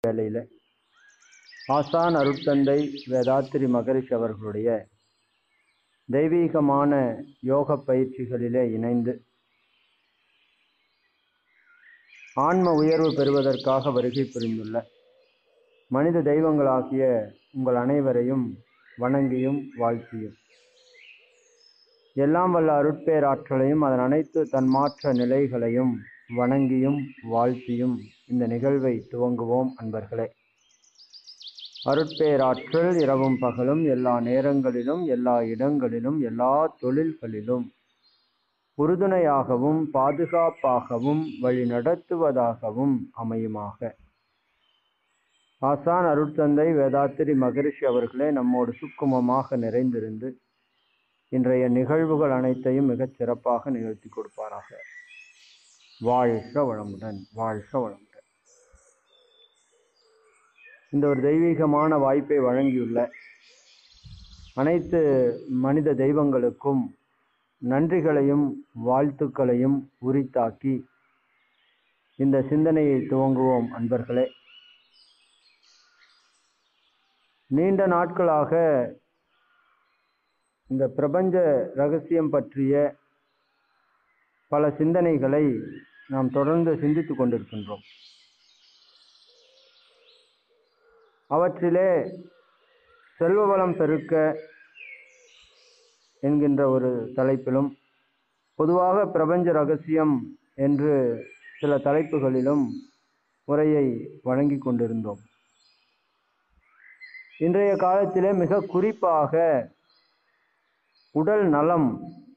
வேளையில் ஆசான் அருட்தந்தை வேதாத்திரி மகரிஷி அவர்களுடைய தெய்வீகமான யோக பயிற்சிகளிலே இணைந்து ஆன்ம உயர்வு பெறுவதற்காக வருகை புரிந்துள்ள மனித தெய்வங்களாகிய உங்கள் அனைவரையும் வணங்கியும் வாழ்த்தியும் எல்லாம் வல்ல அருட்பேராற்றலையும் அதன் அனைத்து தன்மாற்ற நிலைகளையும் வணங்கியும் வாழ்த்தியும் இந்த நிகழ்வை துவங்குவோம் அன்பர்களே அருட்பேராற்றல் இரவும் பகலும் எல்லா நேரங்களிலும் எல்லா இடங்களிலும் எல்லா தொழில்களிலும் உறுதுணையாகவும் பாதுகாப்பாகவும் வழி நடத்துவதாகவும் அமையுமாக ஆசான் அருட்தந்தை வேதாத்திரி மகரிஷி அவர்களே நம்மோடு சுக்குமமாக நிறைந்திருந்து இன்றைய நிகழ்வுகள் அனைத்தையும் மிகச் சிறப்பாக நிகழ்த்தி கொடுப்பாராக வாழ்க வளமுடன் வாழ்க வளமுடன் இந்த ஒரு தெய்வீகமான வாய்ப்பை வழங்கியுள்ள அனைத்து மனித தெய்வங்களுக்கும் நன்றிகளையும் வாழ்த்துக்களையும் உரித்தாக்கி இந்த சிந்தனையை துவங்குவோம் அன்பர்களே நீண்ட நாட்களாக இந்த பிரபஞ்ச ரகசியம் பற்றிய பல சிந்தனைகளை நாம் தொடர்ந்து சிந்தித்து கொண்டிருக்கின்றோம் அவற்றிலே செல்வ வளம் பெருக்க என்கின்ற ஒரு தலைப்பிலும் பொதுவாக பிரபஞ்ச ரகசியம் என்று சில தலைப்புகளிலும் உரையை வழங்கி கொண்டிருந்தோம் இன்றைய காலத்திலே மிக குறிப்பாக உடல் நலம்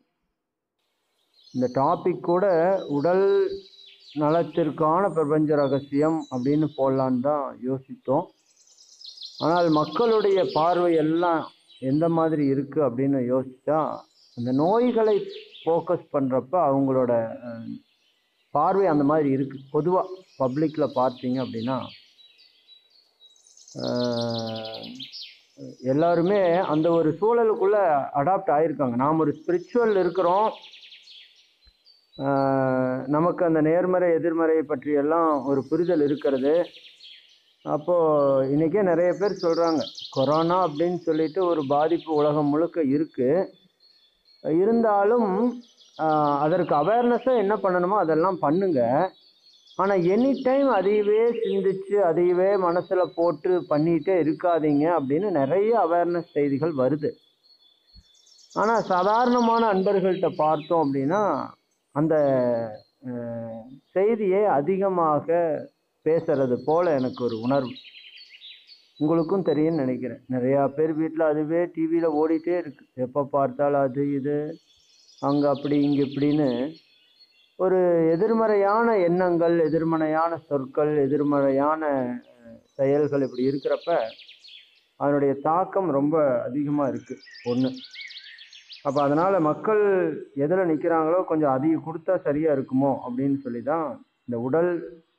இந்த டாபிக் கூட உடல் நலத்திற்கான பிரபஞ்ச ரகசியம் அப்படின்னு போடலான்னு தான் யோசித்தோம் ஆனால் மக்களுடைய பார்வை எல்லாம் எந்த மாதிரி இருக்குது அப்படின்னு யோசித்தா அந்த நோய்களை ஃபோக்கஸ் பண்ணுறப்ப அவங்களோட பார்வை அந்த மாதிரி இருக்குது பொதுவாக பப்ளிக்கில் பார்த்தீங்க அப்படின்னா எல்லாருமே அந்த ஒரு சூழலுக்குள்ளே அடாப்ட் ஆகிருக்காங்க நாம் ஒரு ஸ்பிரிச்சுவல் இருக்கிறோம் நமக்கு அந்த நேர்மறை எதிர்மறை பற்றியெல்லாம் ஒரு புரிதல் இருக்கிறது அப்போது இன்றைக்கே நிறைய பேர் சொல்கிறாங்க கொரோனா அப்படின்னு சொல்லிட்டு ஒரு பாதிப்பு உலகம் முழுக்க இருக்குது இருந்தாலும் அதற்கு அவேர்னஸாக என்ன பண்ணணுமோ அதெல்லாம் பண்ணுங்க ஆனால் எனி டைம் அதையவே சிந்திச்சு அதையவே மனசில் போட்டு பண்ணிகிட்டே இருக்காதீங்க அப்படின்னு நிறைய அவேர்னஸ் செய்திகள் வருது ஆனால் சாதாரணமான அன்பர்கள்ட்ட பார்த்தோம் அப்படின்னா அந்த செய்தியை அதிகமாக பேசுறது போல எனக்கு ஒரு உணர்வு உங்களுக்கும் தெரியும்னு நினைக்கிறேன் நிறையா பேர் வீட்டில் அதுவே டிவியில் ஓடிட்டே இருக்கு எப்போ பார்த்தாலும் அது இது அங்கே அப்படி இங்கே இப்படின்னு ஒரு எதிர்மறையான எண்ணங்கள் எதிர்மறையான சொற்கள் எதிர்மறையான செயல்கள் இப்படி இருக்கிறப்ப அதனுடைய தாக்கம் ரொம்ப அதிகமாக இருக்குது ஒன்று அப்போ அதனால் மக்கள் எதில் நிற்கிறாங்களோ கொஞ்சம் அதிகம் கொடுத்தா சரியாக இருக்குமோ அப்படின்னு சொல்லி தான் இந்த உடல்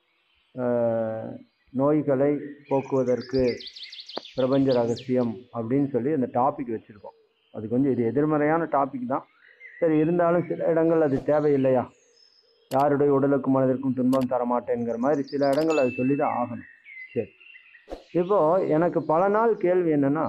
நோய்களை போக்குவதற்கு பிரபஞ்ச ரகசியம் அப்படின்னு சொல்லி அந்த டாபிக் வச்சுருக்கோம் அது கொஞ்சம் இது எதிர்மறையான டாபிக் தான் சரி இருந்தாலும் சில இடங்கள் அது தேவையில்லையா யாருடைய உடலுக்கு மனதிற்கும் துன்பம் தரமாட்டேங்கிற மாதிரி சில இடங்கள் அது சொல்லி தான் ஆகணும் சரி இப்போது எனக்கு பல நாள் கேள்வி என்னென்னா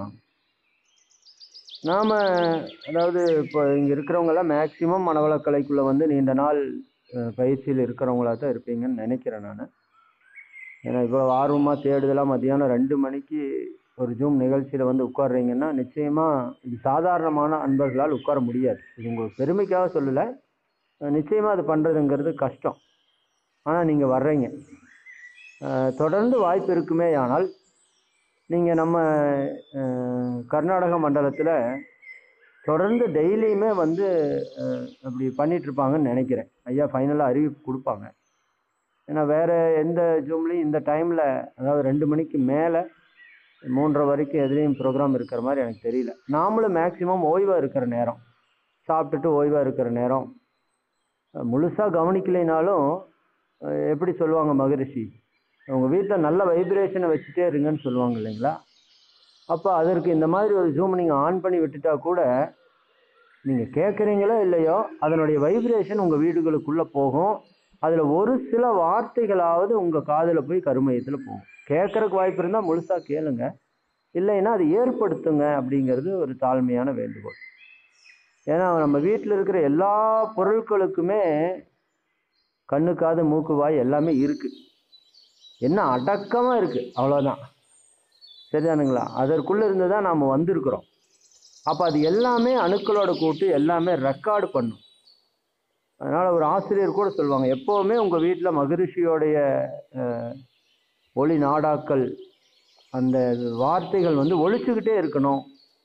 நாம் அதாவது இப்போ இங்கே இருக்கிறவங்கெல்லாம் மேக்சிமம் மனவளக்கலைக்குள்ளே வந்து நீண்ட நாள் பயிற்சியில் இருக்கிறவங்களா தான் இருப்பீங்கன்னு நினைக்கிறேன் நான் ஏன்னா இவ்வளோ ஆர்வமாக தேடுதலாக மத்தியானம் ரெண்டு மணிக்கு ஒரு ஜூம் நிகழ்ச்சியில் வந்து உட்காடுறீங்கன்னா நிச்சயமாக இது சாதாரணமான அன்பர்களால் உட்கார முடியாது இது உங்களுக்கு பெருமைக்காக சொல்லலை நிச்சயமாக அது பண்ணுறதுங்கிறது கஷ்டம் ஆனால் நீங்கள் வர்றீங்க தொடர்ந்து வாய்ப்பு இருக்குமே ஆனால் நீங்கள் நம்ம கர்நாடக மண்டலத்தில் தொடர்ந்து டெய்லியுமே வந்து அப்படி பண்ணிகிட்ருப்பாங்கன்னு நினைக்கிறேன் ஐயா ஃபைனலாக அறிவிப்பு கொடுப்பாங்க ஏன்னா வேறு எந்த ஜூம்லேயும் இந்த டைமில் அதாவது ரெண்டு மணிக்கு மேலே மூன்றரை வரைக்கும் எதுலேயும் ப்ரோக்ராம் இருக்கிற மாதிரி எனக்கு தெரியல நாமளும் மேக்சிமம் ஓய்வாக இருக்கிற நேரம் சாப்பிட்டுட்டு ஓய்வாக இருக்கிற நேரம் முழுசாக கவனிக்கலைனாலும் எப்படி சொல்லுவாங்க மகரிஷி உங்கள் வீட்டில் நல்ல வைப்ரேஷனை வச்சுட்டே இருங்கன்னு சொல்லுவாங்க இல்லைங்களா அப்போ அதற்கு இந்த மாதிரி ஒரு ஜூம் நீங்கள் ஆன் பண்ணி விட்டுட்டா கூட நீங்கள் கேட்குறீங்களோ இல்லையோ அதனுடைய வைப்ரேஷன் உங்கள் வீடுகளுக்குள்ளே போகும் அதில் ஒரு சில வார்த்தைகளாவது உங்கள் காதில் போய் கருமையத்தில் போகும் கேட்கறதுக்கு வாய்ப்பு இருந்தால் முழுசாக கேளுங்க இல்லைன்னா அது ஏற்படுத்துங்க அப்படிங்கிறது ஒரு தாழ்மையான வேண்டுகோள் ஏன்னா நம்ம வீட்டில் இருக்கிற எல்லா பொருட்களுக்குமே கண்ணு காது மூக்கு வாய் எல்லாமே இருக்குது என்ன அடக்கமாக இருக்குது அவ்வளோதான் சரிதானுங்களா அதற்குள்ளே இருந்து தான் நாம் வந்திருக்கிறோம் அப்போ அது எல்லாமே அணுக்களோட கூட்டு எல்லாமே ரெக்கார்டு பண்ணும் அதனால் ஒரு ஆசிரியர் கூட சொல்லுவாங்க எப்போவுமே உங்கள் வீட்டில் மகரிஷியோடைய அஹ், ஒளி நாடாக்கள் அந்த வார்த்தைகள் வந்து ஒழிச்சுக்கிட்டே இருக்கணும்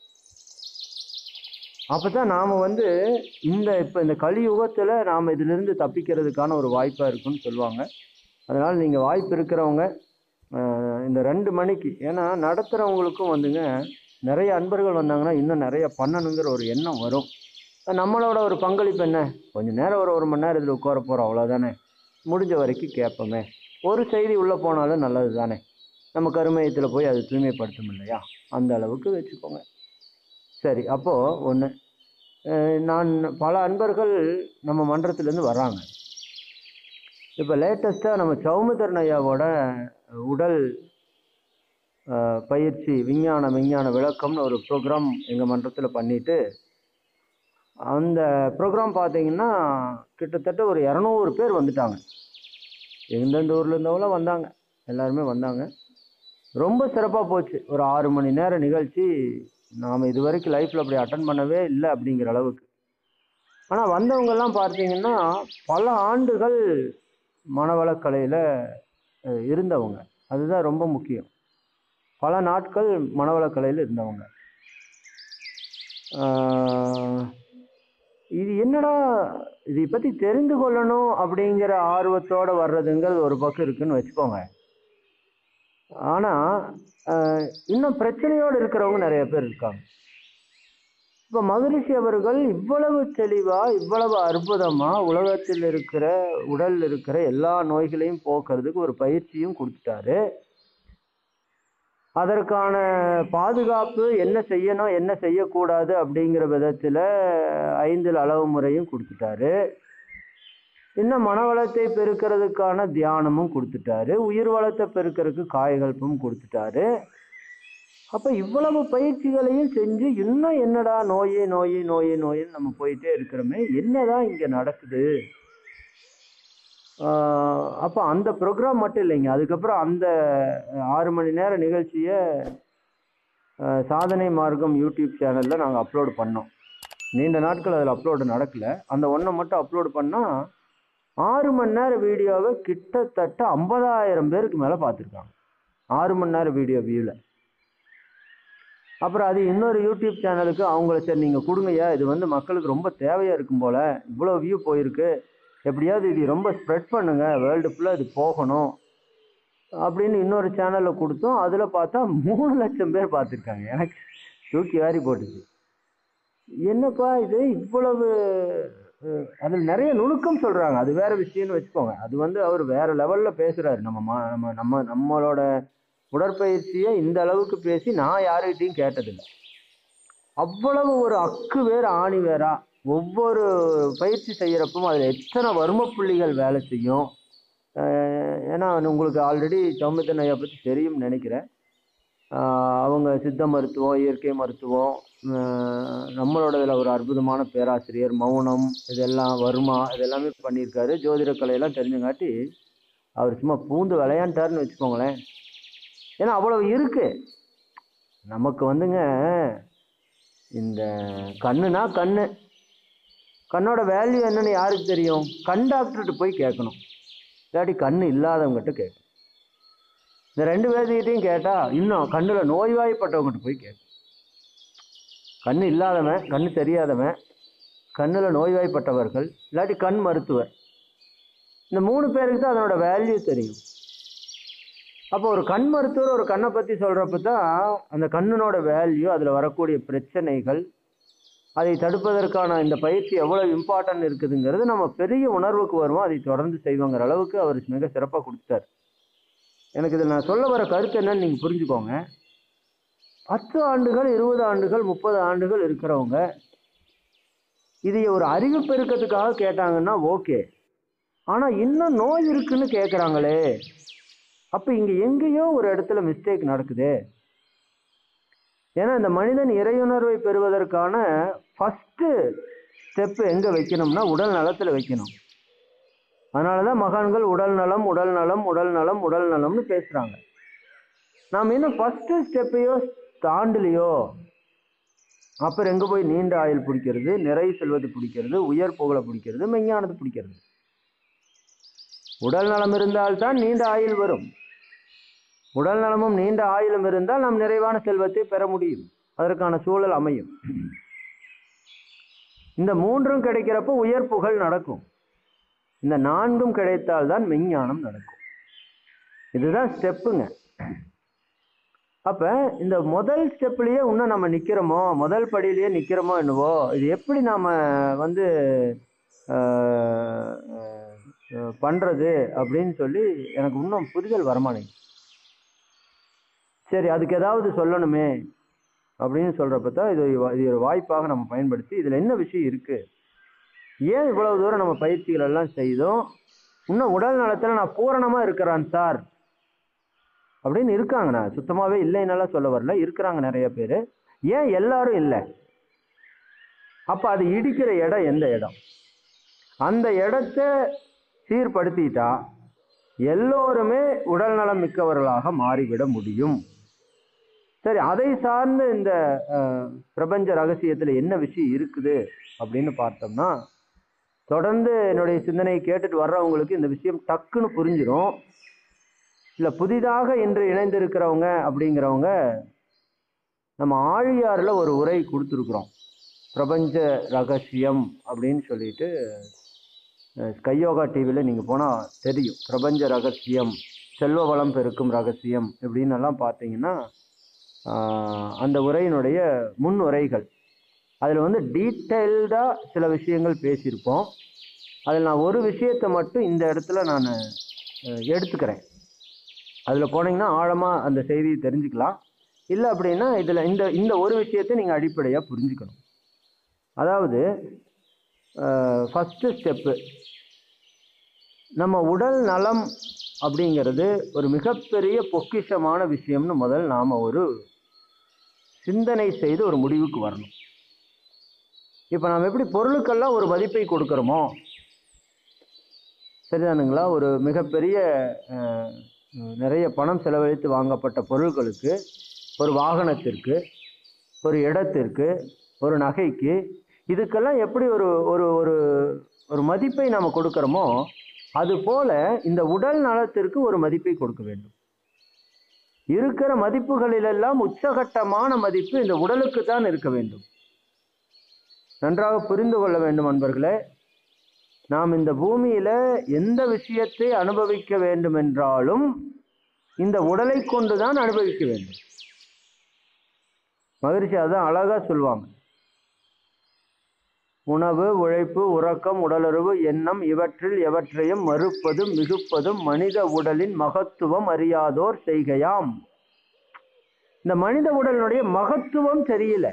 அப்போ தான் நாம் வந்து இந்த இப்போ இந்த கலியுகத்தில் நாம் இதிலிருந்து தப்பிக்கிறதுக்கான ஒரு வாய்ப்பாக இருக்குன்னு சொல்லுவாங்க அதனால் நீங்கள் வாய்ப்பு இருக்கிறவங்க அஹ், இந்த ரெண்டு மணிக்கு ஏன்னா நடத்துகிறவங்களுக்கும் வந்துங்க நிறைய அன்பர்கள் வந்தாங்கன்னா இன்னும் நிறைய பண்ணணுங்கிற ஒரு எண்ணம் வரும் நம்மளோட ஒரு பங்களிப்பு என்ன கொஞ்சம் நேரம் ஒரு ஒரு மணி நேரம் இதில் உட்கார போகிறோம் அவ்வளோதானே முடிஞ்ச வரைக்கும் கேட்போமே ஒரு செய்தி உள்ளே போனாலும் நல்லது தானே நம்ம கருமையத்தில் போய் அது தூய்மைப்படுத்தும் இல்லையா அந்த அளவுக்கு வச்சுக்கோங்க சரி அப்போது ஒன்று நான் பல அன்பர்கள் நம்ம மன்றத்திலேருந்து வர்றாங்க இப்போ லேட்டஸ்ட்டாக நம்ம சௌமுதரன் ஐயாவோட உடல் அஹ், பயிற்சி விஞ்ஞான விஞ்ஞான விளக்கம்னு ஒரு ப்ரோக்ராம் எங்கள் மன்றத்தில் பண்ணிட்டு அந்த ப்ரோக்ராம் பார்த்தீங்கன்னா கிட்டத்தட்ட ஒரு இரநூறு பேர் வந்துட்டாங்க எந்தெந்த ஊரில் இருந்தவங்களும் வந்தாங்க எல்லாருமே வந்தாங்க ரொம்ப சிறப்பாக போச்சு ஒரு ஆறு மணி நேர நிகழ்ச்சி நாம் இது வரைக்கும் லைஃப்பில் அப்படி அட்டன் பண்ணவே இல்லை அப்படிங்கிற அளவுக்கு ஆனால் வந்தவங்கெல்லாம் பார்த்தீங்கன்னா பல ஆண்டுகள் மனவளக்கலையில் அஹ், இருந்தவங்க அதுதான் ரொம்ப முக்கியம் பல நாட்கள் மனவளக்கலையில் இருந்தவங்க ஆஹ், இது என்னடா இதை பற்றி தெரிந்து கொள்ளணும் அப்படிங்கிற ஆர்வத்தோடு வர்றதுங்கிறது ஒரு பக்கம் இருக்குன்னு வச்சுக்கோங்க ஆனால் இன்னும் பிரச்சனையோடு இருக்கிறவங்க நிறைய பேர் இருக்காங்க இப்போ மகரிஷி அவர்கள் இவ்வளவு தெளிவாக இவ்வளவு அற்புதமாக உலகத்தில் இருக்கிற உடலில் இருக்கிற எல்லா நோய்களையும் போக்குறதுக்கு ஒரு பயிற்சியும் கொடுத்துட்டாரு அதற்கான பாதுகாப்பு என்ன செய்யணும் என்ன செய்யக்கூடாது அப்படிங்கிற விதத்தில் ஐந்தில் அளவு முறையும் கொடுத்துட்டாரு இன்னும் மனவளத்தை பெருக்கிறதுக்கான தியானமும் கொடுத்துட்டாரு உயிர் வளத்தை பெருக்கிறதுக்கு காய்கல்பும் கொடுத்துட்டாரு அப்போ இவ்வளவு பயிற்சிகளையும் செஞ்சு இன்னும் என்னடா நோயே நோயே நோயே நோயின்னு நம்ம போயிட்டே இருக்கிறோமே என்னதான் இங்கே நடக்குது அப்போ அந்த ப்ரோக்ராம் மட்டும் இல்லைங்க அதுக்கப்புறம் அந்த அஹ், ஆறு மணி நேர நிகழ்ச்சியை அஹ், சாதனை மார்க்கம் யூடியூப் சேனலில் நாங்கள் அப்லோடு பண்ணோம் நீண்ட நாட்கள் அதில் அப்லோடு நடக்கலை அந்த ஒன்றை மட்டும் அப்லோடு பண்ணால் ஆறு மணி நேர வீடியோவை கிட்டத்தட்ட ஐம்பதாயிரம் பேருக்கு மேலே பார்த்துருக்காங்க ஆறு மணி நேர வீடியோ வியூவில் அப்புறம் அது இன்னொரு யூடியூப் சேனலுக்கு அவங்கள சரி நீங்கள் கொடுங்கய்யா இது வந்து மக்களுக்கு ரொம்ப தேவையாக இருக்கும் போல் இவ்வளோ வியூ போயிருக்கு எப்படியாவது இது ரொம்ப ஸ்ப்ரெட் பண்ணுங்க வேர்ல்டு ஃபுல்லாக இது போகணும் அப்படின்னு இன்னொரு சேனலில் கொடுத்தோம் அதில் பார்த்தா மூணு லட்சம் பேர் பார்த்துருக்காங்க எனக்கு தூக்கி வாரி போட்டுச்சு என்னப்பா இது இவ்வளவு அஹ், அதில் நிறைய நுணுக்கம் சொல்கிறாங்க அது வேற விஷயம்னு வச்சுக்கோங்க அது வந்து அவர் வேற லெவலில் பேசுகிறாரு நம்ம மா நம்ம நம்ம நம்மளோட உடற்பயிற்சியை இந்த அளவுக்கு பேசி நான் யாருக்கிட்டையும் கேட்டதில்லை அவ்வளவு ஒரு அக்கு வேறு ஆணி வேறா ஒவ்வொரு பயிற்சி செய்கிறப்பவும் அதில் எத்தனை வர்ம புள்ளிகள் வேலை செய்யும் அஹ் ஏன்னா உங்களுக்கு ஆல்ரெடி சௌமித்தன் ஐயா பற்றி தெரியும்னு நினைக்கிறேன் ஆஹ் அவங்க சித்த மருத்துவம் இயற்கை மருத்துவம் ஆஹ் நம்மளோட இதில் ஒரு அற்புதமான பேராசிரியர் மௌனம் இதெல்லாம் வருமா இதெல்லாமே பண்ணியிருக்காரு ஜோதிட கலையெல்லாம் தெரிஞ்சங்காட்டி அவர் சும்மா பூந்து விளையாண்டாருன்னு வச்சுக்கோங்களேன் ஏன்னா அவ்வளவு இருக்கு நமக்கு வந்துங்க இந்த கண்ணுனா கண்ணு கண்ணோட வேல்யூ என்னன்னு யாருக்கு தெரியும் கண் டாக்டர்கிட்ட போய் கேட்கணும் இல்லாட்டி கண் இல்லாதவங்ககிட்ட கேட்கணும் இந்த ரெண்டு பேர்த்துக்கிட்டையும் கேட்டால் இன்னும் கண்ணில் நோய்வாய்ப்பட்டவங்ககிட்ட போய் கேட்கணும் கண் இல்லாதவன் கண் தெரியாதவன் கண்ணில் நோய்வாய்ப்பட்டவர்கள் இல்லாட்டி கண் மருத்துவர் இந்த மூணு பேருக்கு தான் அதனோட வேல்யூ தெரியும் அப்போ ஒரு கண் மருத்துவர் ஒரு கண்ணை பற்றி சொல்கிறப்ப தான் அந்த கண்ணினோட வேல்யூ அதில் வரக்கூடிய பிரச்சனைகள் அதை தடுப்பதற்கான இந்த பயிற்சி எவ்வளோ இம்பார்ட்டன்ட் இருக்குதுங்கிறது நம்ம பெரிய உணர்வுக்கு வருவோம் அதை தொடர்ந்து செய்வோங்கிற அளவுக்கு அவர் மிக சிறப்பாக கொடுத்தார் எனக்கு இதில் நான் சொல்ல வர கருத்து என்னன்னு நீங்கள் புரிஞ்சுக்கோங்க பத்து ஆண்டுகள் இருபது ஆண்டுகள் முப்பது ஆண்டுகள் இருக்கிறவங்க இதை ஒரு அறிவு பெருக்கத்துக்காக கேட்டாங்கன்னா ஓகே ஆனால் இன்னும் நோய் இருக்குன்னு கேட்குறாங்களே அப்ப இங்க எங்கேயோ ஒரு இடத்துல மிஸ்டேக் நடக்குதே ஏன்னா இந்த மனிதன் இறையுணர்வை பெறுவதற்கான ஃபர்ஸ்ட் ஸ்டெப் எங்க வைக்கணும்னா உடல் நலத்துல வைக்கணும் அதனாலதான் மகான்கள் உடல் நலம் உடல் நலம் உடல் நலம் உடல் நலம்னு பேசுறாங்க நாம் இன்னும் ஃபர்ஸ்ட் ஸ்டெப்பையோ தாண்டலையோ அப்புறம் எங்க போய் நீண்ட ஆயுள் பிடிக்கிறது நிறை செல்வது பிடிக்கிறது உயர் புகழை பிடிக்கிறது மெஞ்ஞானது பிடிக்கிறது உடல் நலம் இருந்தால்தான் நீண்ட ஆயுள் வரும் உடல் நலமும் நீண்ட ஆயுளும் இருந்தால் நாம் நிறைவான செல்வத்தை பெற முடியும் அதற்கான சூழல் அமையும் இந்த மூன்றும் கிடைக்கிறப்போ உயர் புகழ் நடக்கும் இந்த நான்கும் கிடைத்தால்தான் மெஞ்ஞானம் நடக்கும் இதுதான் ஸ்டெப்புங்க அப்ப இந்த முதல் ஸ்டெப்லயே இன்னும் நம்ம நிக்கிறோமோ முதல் படியிலேயே நிக்கிறோமோ என்னவோ இது எப்படி நாம வந்து ஆஹ், ஆஹ், பண்றது அப்படின்னு சொல்லி எனக்கு இன்னும் புரிதல் வரமாட்டேங்குது சரி அதுக்கு ஏதாவது சொல்லணுமே அப்படின்னு சொல்றப்ப தான் இது வ- இது ஒரு வாய்ப்பாக நம்ம பயன்படுத்தி இதுல என்ன விஷயம் இருக்கு ஏன் இவ்வளவு தூரம் நம்ம பயிற்சிகள் எல்லாம் செய்தோம் இன்னும் உடல் நலத்துல நான் பூரணமா இருக்கிறான் சார் அப்படின்னு இருக்காங்க நான் சுத்தமாவே இல்லைன்னெல்லாம் சொல்ல வரல இருக்கிறாங்க நிறைய பேர் ஏன் எல்லாரும் இல்லை அப்ப அது இடிக்கிற இடம் எந்த இடம் அந்த இடத்த சீர்படுத்திட்டா எல்லோருமே உடல் நலம் மிக்கவர்களாக மாறிவிட முடியும் சரி அதை சார்ந்த இந்த அஹ், பிரபஞ்ச ரகசியத்துல என்ன விஷயம் இருக்குது அப்படின்னு பார்த்தோம்னா தொடர்ந்து என்னுடைய சிந்தனையை கேட்டுட்டு வர்றவங்களுக்கு இந்த விஷயம் டக்குன்னு புரிஞ்சிடும் இல்ல புதிதாக இன்று இணைந்திருக்கிறவங்க அப்படிங்கிறவங்க நம்ம ஆழியாறுல ஒரு உரை கொடுத்துருக்குறோம் பிரபஞ்ச ரகசியம் அப்படின்னு சொல்லிட்டு அஹ், ஸ்கையோகா டிவியில் நீங்கள் போனால் தெரியும் பிரபஞ்ச ரகசியம் செல்வ வளம் பெருக்கும் ரகசியம் இப்படின்னு எல்லாம் பார்த்தீங்கன்னா ஆஹ், அந்த உரையினுடைய முன் உரைகள் அதில் வந்து டீட்டெயில்டாக சில விஷயங்கள் பேசியிருப்போம் அதில் நான் ஒரு விஷயத்தை மட்டும் இந்த இடத்துல நான் எடுத்துக்கிறேன் அதில் போனீங்கன்னா ஆழமாக அந்த செய்தியை தெரிஞ்சுக்கலாம் இல்லை அப்படின்னா இதில் இந்த இந்த ஒரு விஷயத்தை நீங்கள் அடிப்படையாக புரிஞ்சுக்கணும் அதாவது ஃபஸ்ட்டு ஸ்டெப்பு நம்ம உடல் நலம் அப்படிங்கிறது ஒரு மிகப்பெரிய பொக்கிஷமான விஷயம்னு முதல் நாம் ஒரு சிந்தனை செய்து ஒரு முடிவுக்கு வரணும் இப்போ நாம் எப்படி பொருளுக்கெல்லாம் ஒரு மதிப்பை கொடுக்குறோமோ சரிதானுங்களா ஒரு மிகப்பெரிய அஹ், நிறைய பணம் செலவழித்து வாங்கப்பட்ட பொருட்களுக்கு ஒரு வாகனத்திற்கு ஒரு இடத்திற்கு ஒரு நகைக்கு இதுக்கெல்லாம் எப்படி ஒரு ஒரு ஒரு ஒரு மதிப்பை நாம் கொடுக்குறோமோ அது போல இந்த உடல் நலத்திற்கு ஒரு மதிப்பை கொடுக்க வேண்டும் இருக்கிற மதிப்புகளிலெல்லாம் உச்சகட்டமான மதிப்பு இந்த உடலுக்கு தான் இருக்க வேண்டும் நன்றாக புரிந்து கொள்ள வேண்டும் அன்பர்களே நாம் இந்த பூமியில எந்த விஷயத்தை அனுபவிக்க வேண்டும் என்றாலும் இந்த உடலை கொண்டுதான் அனுபவிக்க வேண்டும் மகிழ்ச்சி அதான் அழகா சொல்லுவாங்க உணவு உழைப்பு உறக்கம் உடலுறவு எண்ணம் இவற்றில் எவற்றையும் மறுப்பதும் மிகுப்பதும் மனித உடலின் மகத்துவம் அறியாதோர் செய்கையாம் இந்த மனித உடலினுடைய மகத்துவம் தெரியல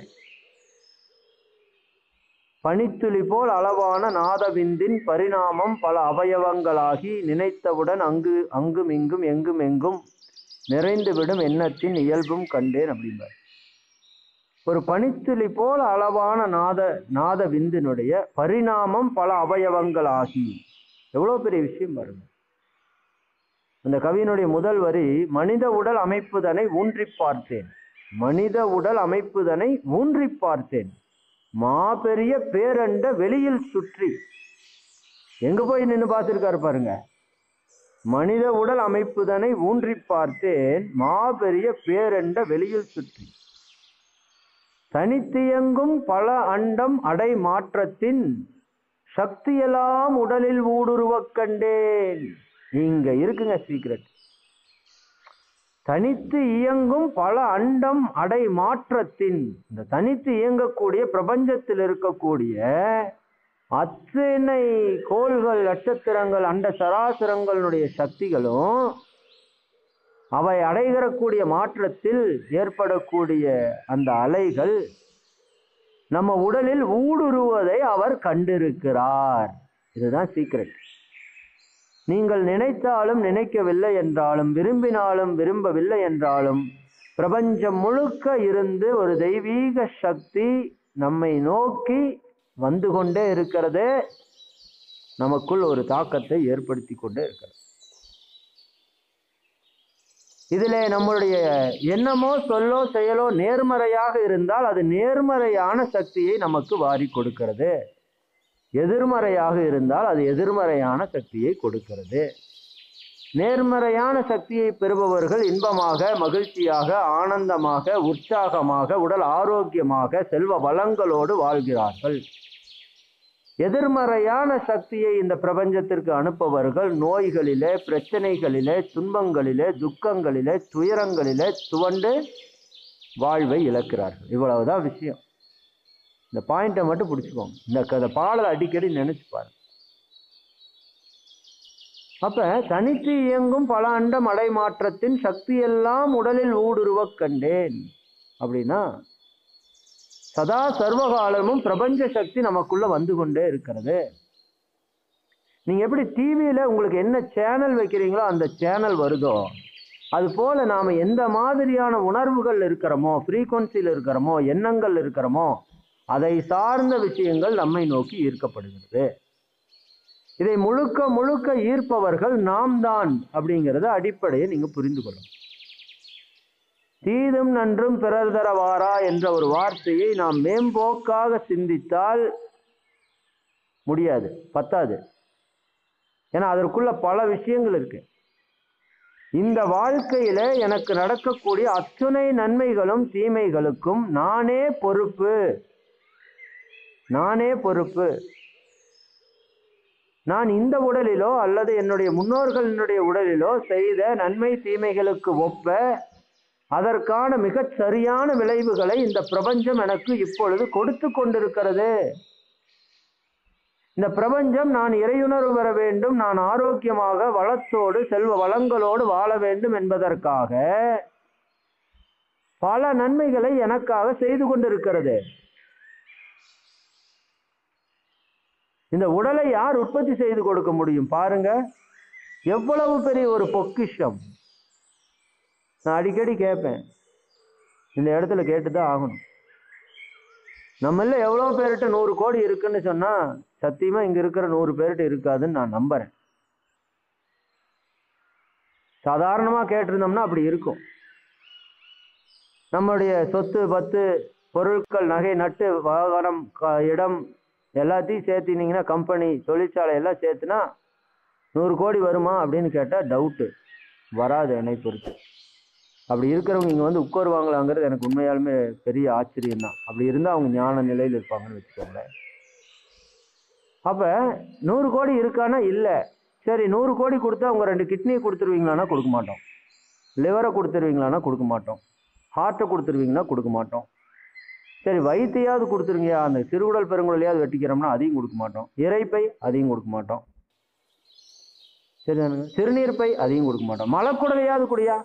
பனித்துளி போல் அளவான நாதவிந்தின் பரிணாமம் பல அவயவங்களாகி நினைத்தவுடன் அங்கு அங்கும் இங்கும் எங்கும் எங்கும் நிறைந்துவிடும் எண்ணத்தின் இயல்பும் கண்டேன் அப்படிம்பார் ஒரு பனித்துளி போல அளவான நாத நாத விந்தினுடைய பரிணாமம் பல அவயவங்களாகி எவ்வளவு பெரிய விஷயம் பாருங்க அந்த கவியினுடைய முதல் வரி மனித உடல் அமைப்புதனை ஊன்றி பார்த்தேன் மனித உடல் அமைப்புதனை ஊன்றி பார்த்தேன் மாபெரிய பேரண்ட வெளியில் சுற்றி எங்க போய் நின்று பார்த்திருக்காரு பாருங்க மனித உடல் அமைப்புதனை ஊன்றி பார்த்தேன் மாபெரிய பேரண்ட வெளியில் சுற்றி தனித்தியங்கும் பல அண்டம் அடை மாற்றத்தின் சக்தியெல்லாம் உடலில் ஊடுருவக் கண்டேன் இங்க இருக்குங்க சீக்ரெட் தனித்து இயங்கும் பல அண்டம் அடை மாற்றத்தின் இந்த தனித்து இயங்கக்கூடிய பிரபஞ்சத்தில் இருக்கக்கூடிய அத்தனை கோள்கள் நட்சத்திரங்கள் அண்ட சராசரங்களுடைய சக்திகளும் அவை அடைகிறக்கூடிய மாற்றத்தில் ஏற்படக்கூடிய அந்த அலைகள் நம்ம உடலில் ஊடுருவதை அவர் கண்டிருக்கிறார் இதுதான் சீக்ரெட் நீங்கள் நினைத்தாலும் நினைக்கவில்லை என்றாலும் விரும்பினாலும் விரும்பவில்லை என்றாலும் பிரபஞ்சம் முழுக்க இருந்து ஒரு தெய்வீக சக்தி நம்மை நோக்கி வந்து கொண்டே இருக்கிறது நமக்குள் ஒரு தாக்கத்தை ஏற்படுத்தி கொண்டே இருக்கிறது இதிலே நம்முடைய எண்ணமோ சொல்லோ செயலோ நேர்மறையாக இருந்தால் அது நேர்மறையான சக்தியை நமக்கு வாரி கொடுக்கிறது எதிர்மறையாக இருந்தால் அது எதிர்மறையான சக்தியை கொடுக்கிறது நேர்மறையான சக்தியை பெறுபவர்கள் இன்பமாக மகிழ்ச்சியாக ஆனந்தமாக உற்சாகமாக உடல் ஆரோக்கியமாக செல்வ வளங்களோடு வாழ்கிறார்கள் எதிர்மறையான சக்தியை இந்த பிரபஞ்சத்திற்கு அனுப்பவர்கள் நோய்களிலே பிரச்சனைகளிலே துன்பங்களிலே துக்கங்களிலே துயரங்களிலே துவண்டு வாழ்வை இழக்கிறார்கள் இவ்வளவுதான் விஷயம் இந்த பாயிண்ட்டை மட்டும் பிடிச்சுக்கோங்க இந்த க- பாடலை அடிக்கடி நினைச்சு பாருங்க அப்ப தனித்து இயங்கும் பல அண்ட மடை மாற்றத்தின் சக்தியெல்லாம் உடலில் ஊடுருவக் கண்டேன் அப்படின்னா சதா சர்வகாலமும் பிரபஞ்ச சக்தி நமக்குள்ள வந்து கொண்டே இருக்கிறது நீங்க எப்படி டிவியில உங்களுக்கு என்ன சேனல் வைக்கிறீங்களோ அந்த சேனல் வருதோ அது போல நாம எந்த மாதிரியான உணர்வுகள் இருக்கிறோமோ ஃப்ரீக்குவன்சியில் இருக்கிறோமோ எண்ணங்கள் இருக்கிறோமோ அதை சார்ந்த விஷயங்கள் நம்மை நோக்கி ஈர்க்கப்படுகிறது இதை முழுக்க முழுக்க ஈர்ப்பவர்கள் நாம் தான் அப்படிங்கிறத அடிப்படையை நீங்க புரிந்து கொள்ளணும் தீதும் நன்றும் பிறர் தரவாரா என்ற ஒரு வார்த்தையை நாம் மேம்போக்காக சிந்தித்தால் முடியாது பத்தாது ஏன்னா அதற்குள்ள பல விஷயங்கள் இருக்கு இந்த வாழ்க்கையில எனக்கு நடக்கக்கூடிய அத்துணை நன்மைகளும் தீமைகளுக்கும் நானே பொறுப்பு நானே பொறுப்பு நான் இந்த உடலிலோ அல்லது என்னுடைய முன்னோர்களினுடைய உடலிலோ செய்த நன்மை தீமைகளுக்கு ஒப்ப அதற்கான மிகச் சரியான விளைவுகளை இந்த பிரபஞ்சம் எனக்கு இப்பொழுது கொடுத்து கொண்டிருக்கிறது இந்த பிரபஞ்சம் நான் இறையுணர்வு பெற வேண்டும் நான் ஆரோக்கியமாக வளத்தோடு செல்வ வளங்களோடு வாழ வேண்டும் என்பதற்காக பல நன்மைகளை எனக்காக செய்து கொண்டிருக்கிறது இந்த உடலை யார் உற்பத்தி செய்து கொடுக்க முடியும் பாருங்க எவ்வளவு பெரிய ஒரு பொக்கிஷம் நான் அடிக்கடி கேட்பேன் இந்த இடத்துல கேட்டு தான் ஆகணும் நம்மள எவ்வளோ பேர்கிட்ட நூறு கோடி இருக்குன்னு சொன்னா சத்தியமா இங்க இருக்கிற நூறு பேர்கிட்ட இருக்காதுன்னு நான் நம்புறேன் சாதாரணமா கேட்டிருந்தோம்னா அப்படி இருக்கும் நம்முடைய சொத்து பத்து பொருட்கள் நகை நட்டு வாகனம் க- இடம் எல்லாத்தையும் சேர்த்தினீங்கன்னா கம்பெனி தொழிற்சாலை எல்லாம் சேர்த்துனா நூறு கோடி வருமா அப்படின்னு கேட்டால் டவுட்டு வராது என்னை பொறுத்து அப்படி இருக்கிறவங்க இங்கே வந்து உட்காருவாங்களாங்கிறது எனக்கு உண்மையாலுமே பெரிய ஆச்சரியம் தான் அப்படி இருந்தால் அவங்க ஞான நிலையில் இருப்பாங்கன்னு வச்சுக்கோங்களேன் அப்போ நூறு கோடி இருக்கானா இல்லை சரி நூறு கோடி கொடுத்தா அவங்க ரெண்டு கிட்னியை கொடுத்துருவீங்களான்னா கொடுக்க மாட்டோம் லிவரை கொடுத்துருவீங்களான்னா கொடுக்க மாட்டோம் ஹார்ட்டை கொடுத்துருவீங்கன்னா கொடுக்க மாட்டோம் சரி வயிற்றையாவது கொடுத்துருங்க அந்த சிறுகுடல் பெருங்குடலையாவது வெட்டிக்கிறோம்னா அதையும் கொடுக்க மாட்டோம் இறைப்பை அதையும் கொடுக்க மாட்டோம் சரிதானுங்க சிறுநீர் பை அதையும் கொடுக்க மாட்டோம் மலக்குடலையாவது குடியா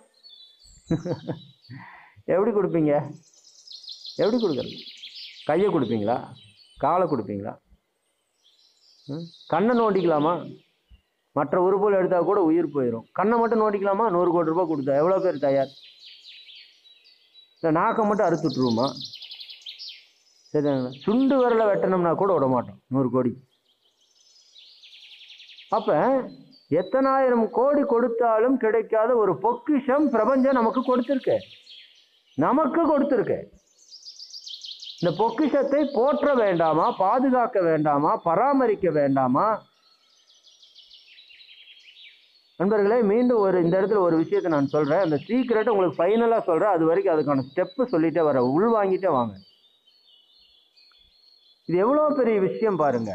எப்படி கொடுப்பீங்க எப்படி கொடுக்குறது கையை கொடுப்பீங்களா காலை கொடுப்பீங்களா ம்? கண்ணை நோண்டிக்கலாமா மற்ற உறுப்புகள் எடுத்தால் கூட உயிர் போயிடும் கண்ணை மட்டும் நோண்டிக்கலாமா நூறு கோடி ரூபாய் கொடுத்தா எவ்வளோ பேர் தயார் இல்லை நாக்கை மட்டும் அறுத்து விட்டுருவோமா சரிங்களா சுண்டு விரலை வெட்டணும்னா கூட விட மாட்டோம் நூறு கோடி அப்ப எத்தனாயிரம் கோடி கொடுத்தாலும் கிடைக்காத ஒரு பொக்கிஷம் பிரபஞ்சம் நமக்கு கொடுத்திருக்கு நமக்கு கொடுத்திருக்கு இந்த பொக்கிஷத்தை போற்ற வேண்டாமா பாதுகாக்க வேண்டாமா பராமரிக்க வேண்டாமா நண்பர்களே மீண்டும் ஒரு இந்த இடத்துல ஒரு விஷயத்தை நான் சொல்றேன் அந்த சீக்கிரட்டை உங்களுக்கு ஃபைனலா சொல்றேன் அது வரைக்கும் அதுக்கான ஸ்டெப்பு சொல்லிட்டே வர உள் வாங்கிட்டே வாங்க இது எவ்வளவு பெரிய விஷயம் பாருங்க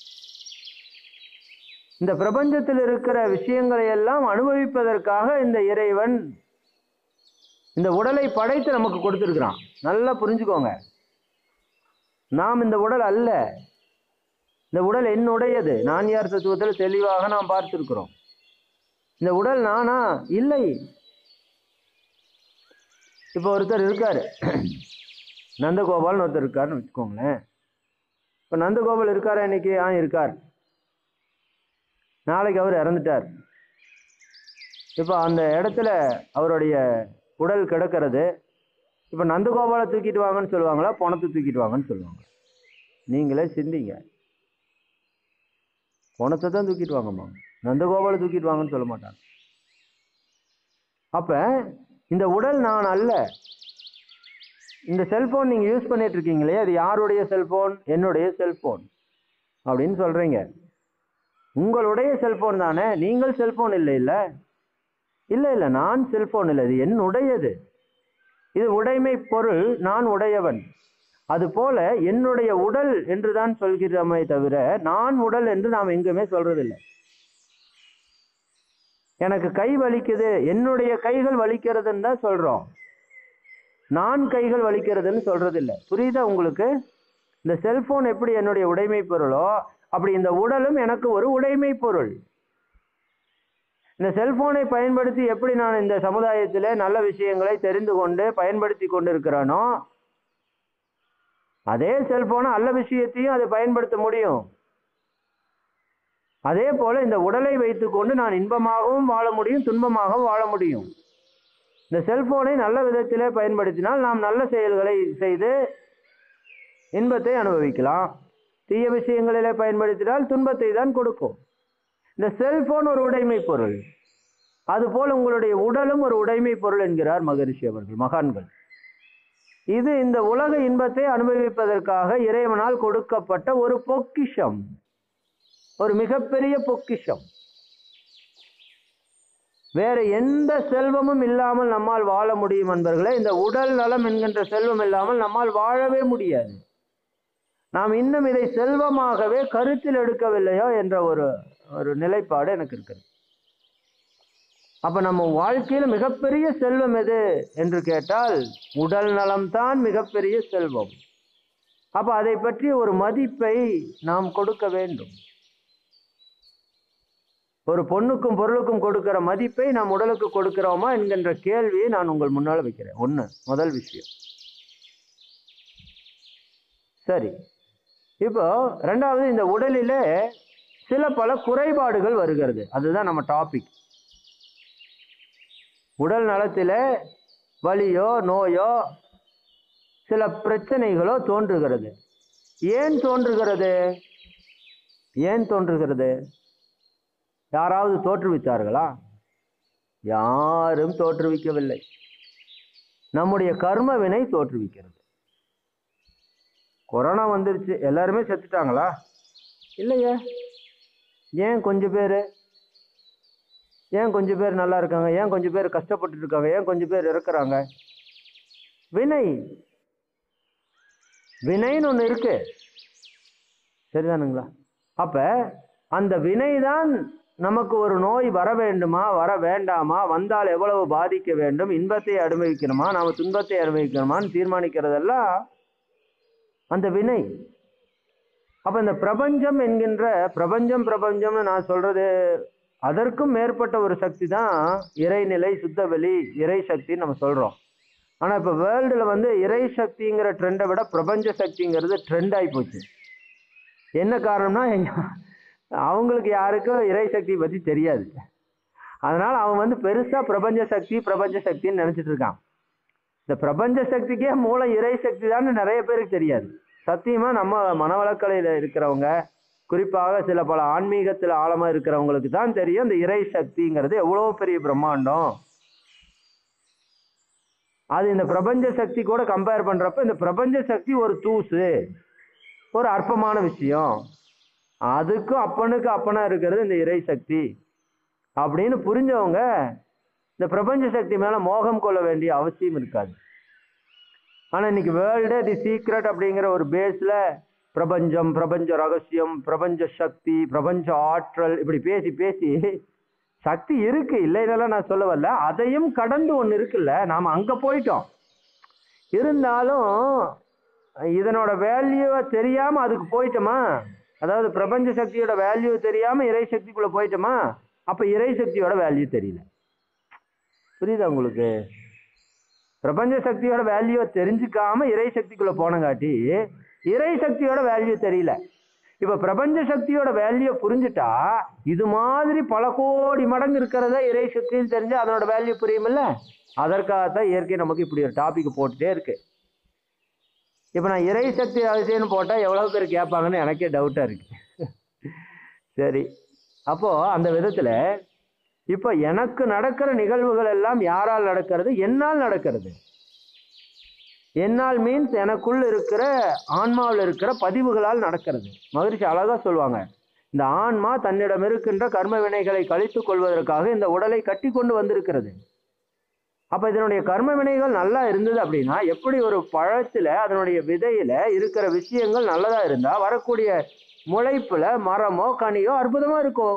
இந்த பிரபஞ்சத்தில் இருக்கிற விஷயங்களை எல்லாம் அனுபவிப்பதற்காக இந்த இறைவன் இந்த உடலை படைத்து நமக்கு கொடுத்திருக்கிறான் நல்லா புரிஞ்சுக்கோங்க நாம் இந்த உடல் அல்ல இந்த உடல் என்னுடையது நான் யார் தத்துவத்தில் தெளிவாக நாம் பார்த்திருக்கிறோம் இந்த உடல் நானா இல்லை இப்போ ஒருத்தர் இருக்காரு நந்தகோபால்னு ஒருத்தர் இருக்காருன்னு வச்சுக்கோங்களேன் இப்போ நந்தகோபால் இருக்காரா இன்னைக்கு ஆ இருக்கார் நாளைக்கு அவர் இறந்துட்டார் இப்போ அந்த இடத்துல அவருடைய உடல் கிடக்கிறது இப்போ நந்தகோபாலை தூக்கிட்டு வாங்கன்னு சொல்லுவாங்களா பணத்தை தூக்கிட்டு வாங்கன்னு சொல்லுவாங்க நீங்களே சிந்திங்க பணத்தை தான் தூக்கிட்டு வாங்கம்மா நந்தகோபாலை தூக்கிட்டு வாங்கன்னு சொல்ல மாட்டாங்க அப்ப இந்த உடல் நான் அல்ல இந்த செல்போன் நீங்க யூஸ் பண்ணிட்டு இருக்கீங்களே அது யாருடைய செல்போன் என்னுடைய செல்போன் அப்படின்னு சொல்றீங்க உங்களுடைய செல்போன் தானே நீங்கள் செல்போன் இல்லை இல்ல இல்ல இல்ல நான் செல்போன் இல்லை இது என்னுடையது இது உடைமை பொருள் நான் உடையவன் அது போல என்னுடைய உடல் என்று தான் சொல்கிறோமே தவிர நான் உடல் என்று நாம் எங்குமே சொல்றதில்லை எனக்கு கை வலிக்குது என்னுடைய கைகள் வலிக்கிறதுன்னு தான் சொல்றோம் நான் கைகள் வலிக்கிறதுன்னு சொல்றது இல்லை புரியுதா உங்களுக்கு இந்த செல்போன் எப்படி என்னுடைய உடைமை பொருளோ அப்படி இந்த உடலும் எனக்கு ஒரு உடைமை பொருள் இந்த செல்போனை பயன்படுத்தி எப்படி நான் இந்த சமுதாயத்திலே நல்ல விஷயங்களை தெரிந்து கொண்டு பயன்படுத்தி கொண்டிருக்கிறேனோ அதே செல்போனை நல்ல விஷயத்தையும் அதை பயன்படுத்த முடியும் அதே போல இந்த உடலை வைத்துக்கொண்டு நான் இன்பமாகவும் வாழ முடியும் துன்பமாகவும் வாழ முடியும் இந்த செல்போனை நல்ல விதத்திலே பயன்படுத்தினால் நாம் நல்ல செயல்களை செய்து இன்பத்தை அனுபவிக்கலாம் தீய விஷயங்களிலே பயன்படுத்தினால் துன்பத்தை தான் கொடுக்கும் இந்த செல்போன் ஒரு உடைமை பொருள் அதுபோல் உங்களுடைய உடலும் ஒரு உடைமை பொருள் என்கிறார் மகரிஷி அவர்கள் மகான்கள் இது இந்த உலக இன்பத்தை அனுபவிப்பதற்காக இறைவனால் கொடுக்கப்பட்ட ஒரு பொக்கிஷம் ஒரு மிகப்பெரிய பொக்கிஷம் வேற எந்த செல்வமும் இல்லாமல் நம்மால் வாழ முடியும் என்பர்களே இந்த உடல் நலம் என்கின்ற செல்வம் இல்லாமல் நம்மால் வாழவே முடியாது நாம் இன்னும் இதை செல்வமாகவே கருத்தில் எடுக்கவில்லையோ என்ற ஒரு ஒரு நிலைப்பாடு எனக்கு இருக்கிறது அப்ப நம்ம வாழ்க்கையில மிகப்பெரிய செல்வம் எது என்று கேட்டால் உடல் நலம்தான் மிகப்பெரிய செல்வம் அப்ப அதை பற்றி ஒரு மதிப்பை நாம் கொடுக்க வேண்டும் ஒரு பொண்ணுக்கும் பொருளுக்கும் கொடுக்கிற மதிப்பை நாம் உடலுக்கு கொடுக்கிறோமா என்கின்ற கேள்வியை நான் உங்கள் முன்னால் வைக்கிறேன் ஒண்ணு முதல் விஷயம் சரி இப்போ ரெண்டாவது இந்த உடலிலே சில பல குறைபாடுகள் வருகிறது அதுதான் நம்ம டாபிக் உடல் நலத்திலே வலியோ நோயோ சில பிரச்சனைகளோ தோன்றுகிறது ஏன் தோன்றுகிறது ஏன் தோன்றுகிறது யாராவது தோற்றுவித்தார்களா யாரும் தோற்றுவிக்கவில்லை நம்முடைய கர்ம வினை தோற்றுவிக்கிறது கொரோனா வந்துருச்சு எல்லாருமே செத்துட்டாங்களா இல்லையே ஏன் கொஞ்சம் பேர் ஏன் கொஞ்சம் பேர் நல்லா இருக்காங்க ஏன் கொஞ்சம் பேர் கஷ்டப்பட்டு இருக்காங்க ஏன் கொஞ்சம் பேர் இறக்குறாங்க வினை வினைன்னு ஒன்று இருக்கு சரிதானுங்களா அப்ப அந்த வினைதான் நமக்கு ஒரு நோய் வர வேண்டுமா வர வேண்டாமா வந்தால் எவ்வளவு பாதிக்க வேண்டும் இன்பத்தை அனுபவிக்கணுமா நாம துன்பத்தை அனுபவிக்கணுமான்னு தீர்மானிக்கிறதெல்லாம் அந்த வினை அப்ப இந்த பிரபஞ்சம் என்கின்ற பிரபஞ்சம் பிரபஞ்சம்னு நான் சொல்றது அதற்கும் மேற்பட்ட ஒரு சக்தி தான் இறைநிலை சுத்தவெளி இறை சக்தின்னு நம்ம சொல்றோம் ஆனா இப்ப வேர்ல்டுல வந்து இறை சக்திங்கிற ட்ரெண்டை விட பிரபஞ்ச சக்திங்கிறது ட்ரெண்ட் ஆகி போச்சு என்ன காரணம்னா அவங்களுக்கு யாருக்கும் இறை சக்தி பத்தி தெரியாது அதனால அவன் வந்து பெருசா பிரபஞ்ச சக்தி பிரபஞ்ச சக்தின்னு நினைச்சிட்டு இருக்கான் இந்த பிரபஞ்ச சக்திக்கே மூலம் இறை சக்தி தான் நிறைய பேருக்கு தெரியாது சத்தியமா நம்ம மனவளக்கலையில இருக்கிறவங்க குறிப்பாக சில பல ஆன்மீகத்தில் ஆழமா இருக்கிறவங்களுக்கு தான் தெரியும் இந்த இறை சக்திங்கிறது எவ்வளவு பெரிய பிரம்மாண்டம் அது இந்த பிரபஞ்ச சக்தி கூட கம்பேர் பண்றப்ப இந்த பிரபஞ்ச சக்தி ஒரு தூசு ஒரு அற்பமான விஷயம் அதுக்கும் அப்பனுக்கு அப்பனா இருக்கிறது இந்த இறை சக்தி அப்படின்னு புரிஞ்சவங்க இந்த பிரபஞ்ச சக்தி மேல மோகம் கொள்ள வேண்டிய அவசியம் இருக்காது ஆனா இன்னைக்கு வேர்ல்டு தி சீக்ரெட் அப்படிங்கிற ஒரு பேஸ்ல பிரபஞ்சம் பிரபஞ்ச ரகசியம் பிரபஞ்ச சக்தி பிரபஞ்ச ஆற்றல் இப்படி பேசி பேசி சக்தி இருக்கு இல்லைன்னெல்லாம் நான் சொல்ல வரல அதையும் கடந்து ஒன்று இருக்குல்ல நாம அங்க போயிட்டோம் இருந்தாலும் இதனோட வேல்யூவை தெரியாம அதுக்கு போயிட்டோமா அதாவது பிரபஞ்ச சக்தியோட வேல்யூ தெரியாம இறை சக்திக்குள்ள போயிட்டோமா அப்ப இறை சக்தியோட வேல்யூ தெரியல புரியுதா உங்களுக்கு பிரபஞ்ச சக்தியோட வேல்யூ தெரிஞ்சுக்காம இறை சக்திக்குள்ள போனங்காட்டி இறை சக்தியோட வேல்யூ தெரியல இப்ப பிரபஞ்ச சக்தியோட வேல்யூ புரிஞ்சுட்டா இது மாதிரி பல கோடி மடங்கு இருக்கிறத இறை சக்தின்னு தெரிஞ்சு அதனோட வேல்யூ புரியுமில்ல அதற்காகத்தான் இயற்கை நமக்கு இப்படி ஒரு டாபிக் போட்டுட்டே இருக்கு இப்போ நான் இறை சக்தி அதிசயம்னு போட்டால் எவ்வளோ பேர் கேட்பாங்கன்னு எனக்கே டவுட்டாக இருக்கு சரி அப்போ அந்த விதத்துல இப்போ எனக்கு நடக்கிற நிகழ்வுகள் எல்லாம் யாரால் நடக்கிறது என்னால் நடக்கிறது என்னால் மீன்ஸ் எனக்குள் இருக்கிற ஆன்மாவில் இருக்கிற பதிவுகளால் நடக்கிறது மகிழ்ச்சி அழகா சொல்லுவாங்க இந்த ஆன்மா தன்னிடம் இருக்கின்ற கர்ம வினைகளை கழித்துக் கொள்வதற்காக இந்த உடலை கட்டி கொண்டு வந்திருக்கிறது அப்ப இதனுடைய கர்ம வினைகள் நல்லா இருந்தது அப்படின்னா எப்படி ஒரு பழத்துல அதனுடைய விதையில இருக்கிற விஷயங்கள் நல்லதா இருந்தா வரக்கூடிய முளைப்புல மரமோ கனியோ அற்புதமா இருக்கும்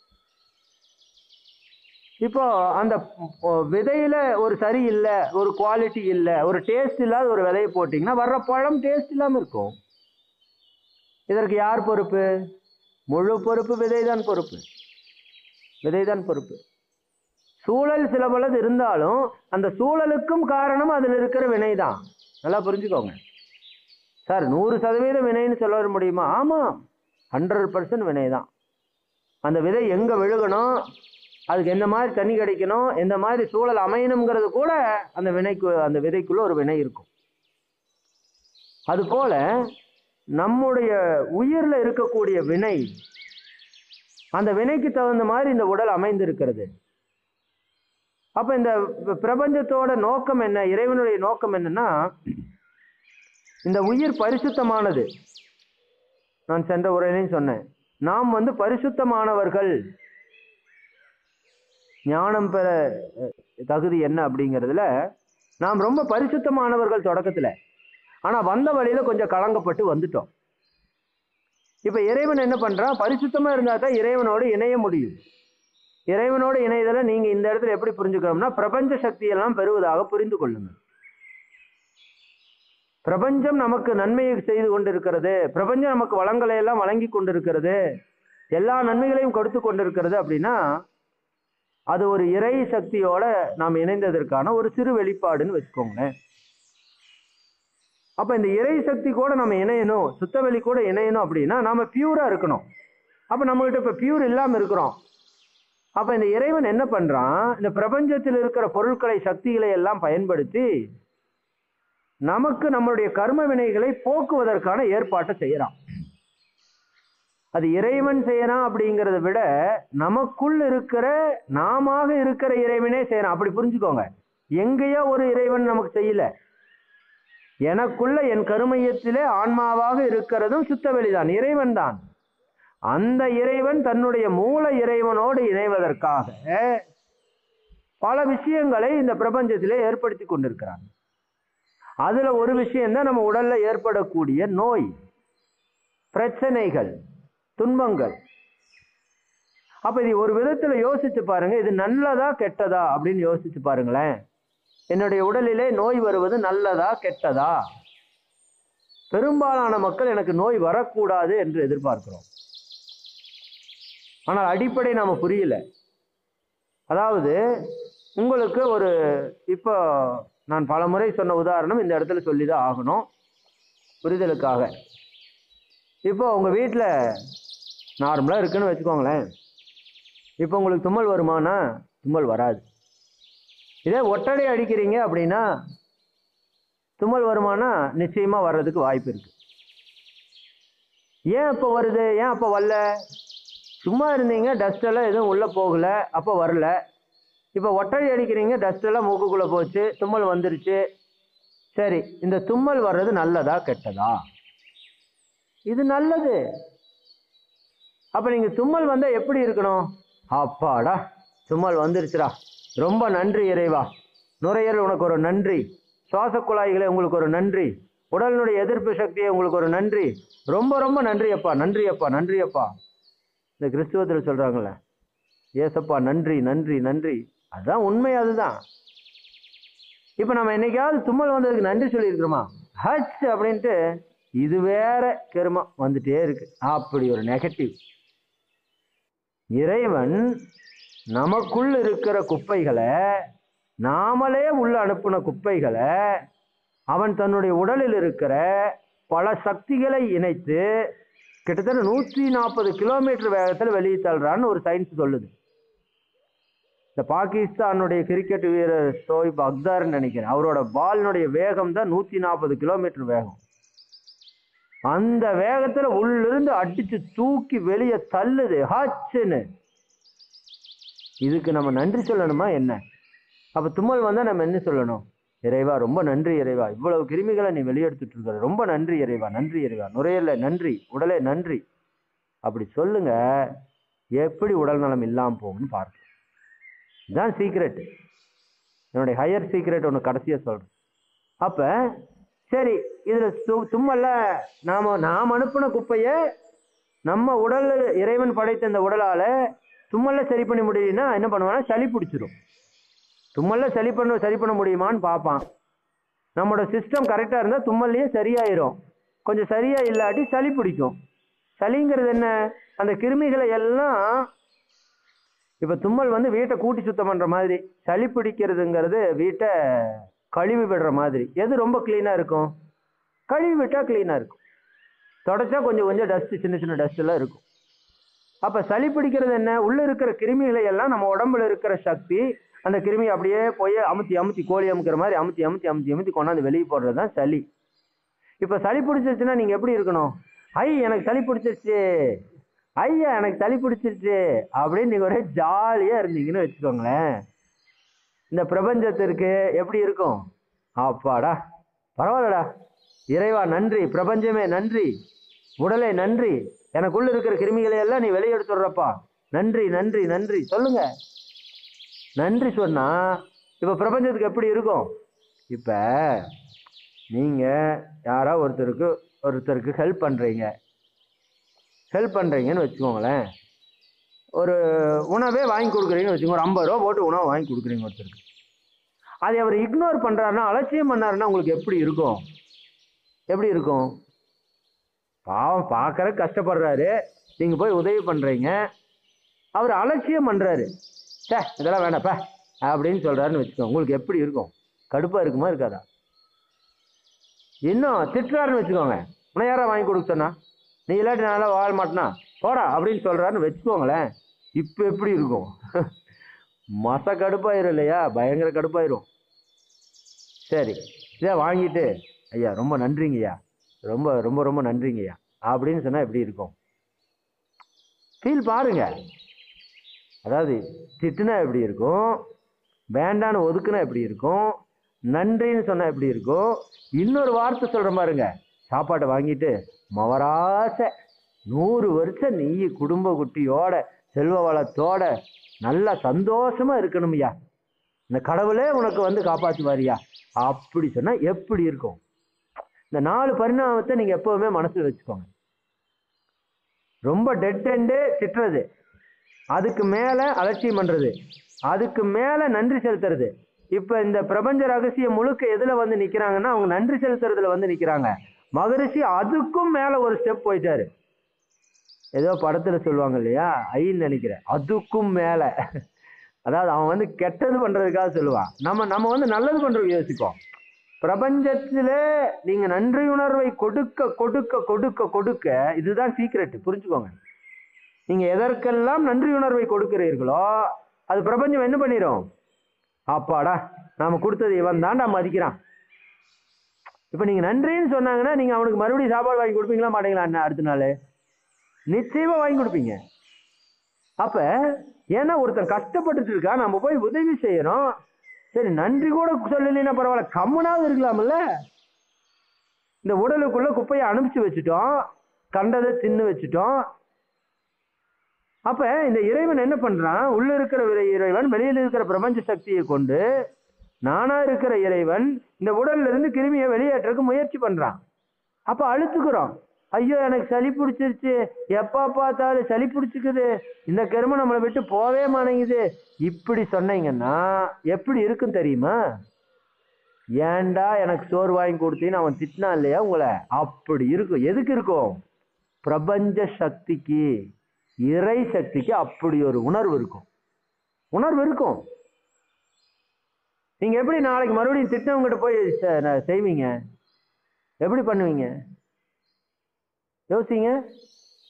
இப்போ அந்த ம், விதையில ஒரு சரி இல்லை ஒரு குவாலிட்டி இல்லை ஒரு டேஸ்ட் இல்லாத ஒரு விதையை போட்டிங்கன்னா வர்ற பழம் டேஸ்ட் இல்லாம இருக்கும் இதற்கு யார் பொறுப்பு முழு பொறுப்பு விதைதான் பொறுப்பு விதைதான் பொறுப்பு சூழல் சில பலது இருந்தாலும் அந்த சூழலுக்கும் காரணம் அதில் இருக்கிற வினைதான் நல்லா புரிஞ்சுக்கோங்க சார் நூறு சதவீதம் வினைன்னு சொல்ல வர முடியுமா ஆமாம் ஹண்ட்ரட் பர்சன்ட் வினை தான் அந்த விதை எங்கே விழுகணும் அதுக்கு எந்த மாதிரி தண்ணி கிடைக்கணும் எந்த மாதிரி சூழல் அமையணுங்கிறது கூட அந்த வினைக்கு அந்த விதைக்குள்ள ஒரு வினை இருக்கும் அதுபோல நம்முடைய உயிர்ல இருக்கக்கூடிய வினை அந்த வினைக்கு தகுந்த மாதிரி இந்த உடல் அமைந்திருக்கிறது அப்ப இந்த ப- பிரபஞ்சத்தோட நோக்கம் என்ன இறைவனுடைய நோக்கம் என்னன்னா இந்த உயிர் பரிசுத்தமானது நான் சென்ற உரையிலையும் சொன்னேன் நாம் வந்து பரிசுத்தமானவர்கள் ஞானம் பெற அஹ், தகுதி என்ன அப்படிங்கிறதுல நாம் ரொம்ப பரிசுத்தமானவர்கள் தொடக்கத்துல ஆனா வந்த வழியில கொஞ்சம் கலங்கப்பட்டு வந்துட்டோம் இப்ப இறைவன் என்ன பண்றான் பரிசுத்தமா இருந்தா தான் இறைவனோடு இணைய முடியும் இறைவனோடு இணையதல நீங்க இந்த இடத்துல எப்படி புரிஞ்சுக்கணும்னா பிரபஞ்ச சக்தியெல்லாம் பெறுவதாக புரிந்து கொள்ளுங்கள் பிரபஞ்சம் நமக்கு நன்மையை செய்து கொண்டிருக்கிறது பிரபஞ்சம் நமக்கு வளங்களை எல்லாம் வழங்கி கொண்டிருக்கிறது எல்லா நன்மைகளையும் கொடுத்து கொண்டிருக்கிறது அப்படின்னா அது ஒரு இறை சக்தியோட நாம் இணைந்ததற்கான ஒரு சிறு வெளிப்பாடுன்னு வச்சுக்கோங்களேன் அப்ப இந்த இறை சக்தி கூட நம்ம இணையணும் சுத்தவெளி கூட இணையணும் அப்படின்னா நாம பியூரா இருக்கணும் அப்ப நம்மகிட்ட இப்ப பியூர் இல்லாம இருக்கிறோம் அப்ப இந்த இறைவன் என்ன பண்றான் இந்த பிரபஞ்சத்தில் இருக்கிற பொருட்களை சக்திகளை எல்லாம் பயன்படுத்தி நமக்கு நம்மளுடைய கர்ம வினைகளை போக்குவதற்கான ஏற்பாட்டை செய்யறான் அது இறைவன் செய்யறான் அப்படிங்கிறத விட நமக்குள் இருக்கிற நாம இருக்கிற இறைவனே செய்யறான் அப்படி புரிஞ்சுக்கோங்க எங்கேயோ ஒரு இறைவன் நமக்கு செய்யல எனக்குள்ள என் கருமையத்திலே ஆன்மாவாக இருக்கிறதும் சுத்தவெளிதான் இறைவன் தான் அந்த இறைவன் தன்னுடைய மூல இறைவனோடு இணைவதற்காக பல விஷயங்களை இந்த பிரபஞ்சத்திலே ஏற்படுத்தி கொண்டிருக்கிறான் அதுல ஒரு விஷயம்தான் நம்ம உடல்ல ஏற்படக்கூடிய நோய் பிரச்சனைகள் துன்பங்கள் அப்ப இது ஒரு விதத்துல யோசிச்சு பாருங்க இது நல்லதா கெட்டதா அப்படின்னு யோசிச்சு பாருங்களேன் என்னுடைய உடலிலே நோய் வருவது நல்லதா கெட்டதா பெரும்பாலான மக்கள் எனக்கு நோய் வரக்கூடாது என்று எதிர்பார்க்கிறோம் ஆனால் அடிப்படை நாம புரியல அதாவது உங்களுக்கு ஒரு இப்போ நான் பல முறை சொன்ன உதாரணம் இந்த இடத்துல சொல்லி தான் ஆகணும் புரிதலுக்காக இப்போ உங்க வீட்டில் நார்மலாக இருக்குன்னு வச்சுக்கோங்களேன் இப்போ உங்களுக்கு தும்மல் வருமானா தும்மல் வராது இதே ஒட்டடை அடிக்கிறீங்க அப்படின்னா தும்மல் வருமானா நிச்சயமா வர்றதுக்கு வாய்ப்பு இருக்கு ஏன் அப்போ வருது ஏன் அப்போ வரல சும்மா இருந்தீங்க டஸ்ட் எல்லாம் எதுவும் உள்ள போகல அப்போ வரல இப்போ ஒட்டடை அடிக்கிறீங்க டஸ்ட் எல்லாம் மூக்குக்குள்ள போச்சு தும்மல் வந்துருச்சு சரி இந்த தும்மல் வர்றது நல்லதா கெட்டதா இது நல்லது அப்ப நீங்க தும்மல் வந்தா எப்படி இருக்கணும் அப்பாடா தும்மல் வந்துருச்சுடா ரொம்ப நன்றி இறைவா நுரையீரல் உனக்கு ஒரு நன்றி சுவாச குழாய்களே உங்களுக்கு ஒரு நன்றி உடலினுடைய எதிர்ப்பு சக்தியை உங்களுக்கு ஒரு நன்றி ரொம்ப ரொம்ப நன்றி அப்பா நன்றி அப்பா நன்றி அப்பா இந்த கிறிஸ்துவத்தில் சொல்றாங்கல்ல ஏசப்பா நன்றி நன்றி நன்றி அதுதான் உண்மை அதுதான் இப்போ நம்ம என்னைக்காவது தும்மல் வந்ததுக்கு நன்றி சொல்லியிருக்கிறோமா ஹச் அப்படின்ட்டு இது வேற கருமம் வந்துட்டே இருக்கு அப்படி ஒரு நெகட்டிவ் இறைவன் நமக்குள் இருக்கிற குப்பைகளை நாமளே உள்ள அனுப்புன குப்பைகளை அவன் தன்னுடைய உடலில் இருக்கிற பல சக்திகளை இணைத்து கிட்டத்தட்ட நூற்றி நாற்பது கிலோமீட்டர் வேகத்தில் வெளியே தள்ளுறான்னு ஒரு சயின்ஸ் சொல்லுது இந்த பாகிஸ்தானுடைய கிரிக்கெட் வீரர் ஷோயிப் அக்தார்னு நினைக்கிறேன் அவரோட பாலினுடைய வேகம் தான் நூற்றி நாற்பது கிலோமீட்டர் வேகம் அந்த வேகத்தில் உள்ளிருந்து அடிச்சு தூக்கி வெளியே தள்ளுது ஹாச்சுன்னு இதுக்கு நம்ம நன்றி சொல்லணுமா என்ன அப்போ தும்மல் வந்தால் நம்ம என்ன சொல்லணும் இறைவா ரொம்ப நன்றி இறைவா இவ்வளவு கிருமிகளை நீ வெளியெடுத்துட்டு இருக்கிற ரொம்ப நன்றி இறைவா நன்றி இறைவா நுரையீரல நன்றி உடலே நன்றி அப்படி சொல்லுங்க எப்படி உடல் நலம் இல்லாமல் போகும்னு பார்க்கலாம் இதுதான் சீக்ரெட் என்னுடைய ஹையர் சீக்ரெட் ஒன்று கடைசியாக சொல்கிறேன் அப்போ சரி இதில் து தும்மல்ல நாம் நாம் அனுப்பின குப்பையை நம்ம உடல் இறைவன் படைத்த இந்த உடலால் தும்மல்ல சரி பண்ண முடியலன்னா என்ன பண்ணுவான்னா சளி பிடிச்சிரும் தும்மல்ல சரி பண்ண சரி பண்ண முடியுமான்னு பார்ப்பான் நம்மளோட சிஸ்டம் கரெக்டாக இருந்தால் தும்மல்லையே சரியாயிரும் கொஞ்சம் சரியா இல்லாட்டி சளி பிடிக்கும் சளிங்கிறது என்ன அந்த கிருமிகளை எல்லாம் இப்போ தும்மல் வந்து வீட்டை கூட்டி சுத்தம் பண்ணுற மாதிரி சளி பிடிக்கிறதுங்கிறது வீட்டை கழுவி விடுற மாதிரி எது ரொம்ப க்ளீனாக இருக்கும் கழுவி விட்டால் க்ளீனாக இருக்கும் தொடச்சா கொஞ்சம் கொஞ்சம் டஸ்ட்டு சின்ன சின்ன டஸ்ட் எல்லாம் இருக்கும் அப்போ சளி பிடிக்கிறது என்ன உள்ளே இருக்கிற கிருமிகளை எல்லாம் நம்ம உடம்புல இருக்கிற சக்தி அந்த கிருமி அப்படியே போய் அமுத்தி அமுத்தி கோழி அமுக்கிற மாதிரி அமுத்தி அமுத்தி அமுத்தி அமுத்தி கொண்டாந்து வெளியே போடுறது தான் சளி இப்போ சளி பிடிச்சிருச்சுன்னா நீங்கள் எப்படி இருக்கணும் ஐ எனக்கு சளி பிடிச்சிருச்சு ஐயா எனக்கு சளி பிடிச்சிருச்சு அப்படின்னு நீங்கள் ஒரே ஜாலியாக இருந்தீங்கன்னு வச்சுக்கோங்களேன் இந்த பிரபஞ்சத்திற்கு எப்படி இருக்கும் அப்பாடா பரவாயில்லடா இறைவா நன்றி பிரபஞ்சமே நன்றி உடலே நன்றி எனக்குள்ள இருக்கிற கிருமிகளை எல்லாம் நீ வெளியெடுத்துடுறப்பா நன்றி நன்றி நன்றி சொல்லுங்க நன்றி சொன்னா இப்போ பிரபஞ்சத்துக்கு எப்படி இருக்கும் இப்போ நீங்கள் யாரோ ஒருத்தருக்கு ஒருத்தருக்கு ஹெல்ப் பண்ணுறீங்க ஹெல்ப் பண்ணுறீங்கன்னு வச்சுக்கோங்களேன் ஒரு உணவே வாங்கி கொடுக்குறீங்கன்னு வச்சுக்கோங்க ஒரு ஐம்பது ரூபா போட்டு உணவு வாங்கி கொடுக்குறீங்க ஒருத்தருக்கு அதை அவர் இக்னோர் பண்ணுறாருன்னா அலட்சியம் பண்ணாருன்னா உங்களுக்கு எப்படி இருக்கும் எப்படி இருக்கும் பாவம் பார்க்குற கஷ்டப்படுறாரு நீங்கள் போய் உதவி பண்ணுறீங்க அவர் அலட்சியம் பண்ணுறாரு சே இதெல்லாம் வேணாப்பா அப்படின்னு சொல்கிறாருன்னு வச்சுக்கோங்க உங்களுக்கு எப்படி இருக்கும் கடுப்பாக இருக்குமா இருக்காதா இன்னும் திட்டுறாருன்னு வச்சுக்கோங்க உன்னை யாரா வாங்கி கொடுக்க சொன்னா நீ இல்லாட்டி நல்லா வாழ மாட்டேனா போடா அப்படின்னு சொல்கிறாருன்னு வச்சுக்கோங்களேன் இப்போ எப்படி இருக்கும் மச கடுப்பாயிரும் இல்லையா பயங்கர கடுப்பாயிரும் சரி இதை வாங்கிட்டு ஐயா ரொம்ப நன்றிங்கய்யா ரொம்ப ரொம்ப ரொம்ப நன்றிங்கய்யா அப்படின்னு சொன்னால் எப்படி இருக்கும் ஃபீல் பாருங்க அதாவது திட்டுனா எப்படி இருக்கும் வேண்டான்னு ஒதுக்குனா எப்படி இருக்கும் நன்றின்னு சொன்னால் எப்படி இருக்கும் இன்னொரு வார்த்தை சொல்கிற பாருங்க சாப்பாட்டை வாங்கிட்டு மவராசை நூறு வருஷம் நீ குடும்ப குட்டியோட செல்வ வளத்தோட நல்லா சந்தோஷமா இருக்கணும்யா இந்த கடவுளே உனக்கு வந்து காப்பாற்றுவாரியா அப்படி சொன்னால் எப்படி இருக்கும் இந்த நாலு பரிணாமத்தை நீங்கள் எப்போவுமே மனசில் வச்சுக்கோங்க ரொம்ப டெட் எண்டு திட்டுறது அதுக்கு மேலே அலட்சியம் பண்ணுறது அதுக்கு மேலே நன்றி செலுத்துறது இப்போ இந்த பிரபஞ்ச ரகசியம் முழுக்க எதில் வந்து நிற்கிறாங்கன்னா அவங்க நன்றி செலுத்துறதுல வந்து நிற்கிறாங்க மகரிஷி அதுக்கும் மேலே ஒரு ஸ்டெப் போயிட்டாரு ஏதோ படத்தில் சொல்லுவாங்க இல்லையா ஐன்னு நினைக்கிறேன் அதுக்கும் மேலே அதாவது அவன் வந்து கெட்டது பண்ணுறதுக்காக சொல்லுவான் நம்ம நம்ம வந்து நல்லது பண்ணுறதுக்கு யோசிப்போம் பிரபஞ்சத்தில் நீங்கள் நன்றி உணர்வை கொடுக்க கொடுக்க கொடுக்க கொடுக்க இதுதான் சீக்ரெட் புரிஞ்சுக்கோங்க நீங்கள் எதற்கெல்லாம் நன்றி உணர்வை கொடுக்கிறீர்களோ அது பிரபஞ்சம் என்ன பண்ணிடும் அப்பாடா நாம கொடுத்தது இவன் தாண்டா மதிக்கிறான் இப்போ நீங்கள் நன்றின்னு சொன்னாங்கன்னா நீங்கள் அவனுக்கு மறுபடியும் சாப்பாடு வாங்கி கொடுப்பீங்களா மாட்டீங்களா அண்ணா அடுத்த நாள் நிச்சயமாக வாங்கி கொடுப்பீங்க அப்போ ஏன்னா ஒருத்தன் கஷ்டப்பட்டுட்டு இருக்கா நம்ம போய் உதவி செய்யறோம் சரி நன்றி கூட சொல்லலைன்னா பரவாயில்ல கம்முனாவது இருக்கலாம்ல இந்த உடலுக்குள்ள குப்பையை அனுப்பிச்சு வச்சுட்டோம் கண்டதை தின்னு வச்சுட்டோம் அப்ப இந்த இறைவன் என்ன பண்றான் உள்ள இருக்கிற இறை- இறைவன் வெளியில இருக்கிற பிரபஞ்ச சக்தியை கொண்டு நானா இருக்கிற இறைவன் இந்த உடல்ல இருந்து கிருமியை வெளியேற்றக்கு முயற்சி பண்றான் அப்ப அழுத்துக்கிறோம் ஐயோ எனக்கு சளி பிடிச்சிருச்சு எப்ப பார்த்தாலும் சளி பிடிச்சிக்குது இந்த கரும நம்மளை விட்டு போவே மாட்டேங்குது இப்படி சொன்னீங்கன்னா எப்படி இருக்கும் தெரியுமா ஏன்டா எனக்கு சோறு வாங்கி கொடுத்தீன்னு அவன் திட்டினான் இல்லையா உங்களை அப்படி இருக்கும் எதுக்கு இருக்கும் பிரபஞ்ச சக்திக்கு இறை சக்திக்கு அப்படி ஒரு உணர்வு இருக்கும் உணர்வு இருக்கும் நீங்க எப்படி நாளைக்கு மறுபடியும் திட்டவங்கிட்ட போய் செ- ந- செய்வீங்க எப்படி பண்ணுவீங்க யோசிங்க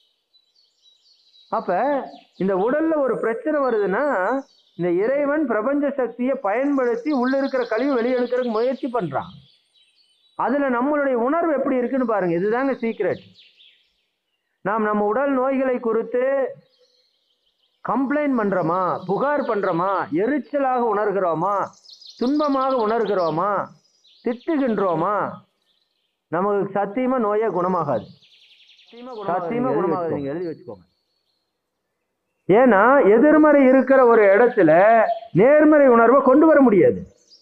அப்ப இந்த உடல்ல ஒரு பிரச்சனை வருதுன்னா இந்த இறைவன் பிரபஞ்ச சக்தியை பயன்படுத்தி உள்ள இருக்கிற கழிவு வெளியே எடுக்கிறதுக்கு முயற்சி பண்றான் அதுல நம்மளுடைய உணர்வு எப்படி இருக்குன்னு பாருங்க இதுதாங்க சீக்ரெட் நாம் நம்ம உடல் நோய்களை குறித்து கம்ப்ளைண்ட் பண்றோமா புகார் பண்றோமா எரிச்சலாக உணர்கிறோமா துன்பமாக உணர்கிறோமா திட்டுகின்றோமா நமக்கு சத்தியமா நோயே குணமாகாது சத்தியமா குணமாகாது நீங்க எழுதி வச்சுக்கோங்க ஏன்னா எதிர்மறை இருக்கிற ஒரு இடத்துல நேர்மறை உணர்வை கொண்டு வர முடியாது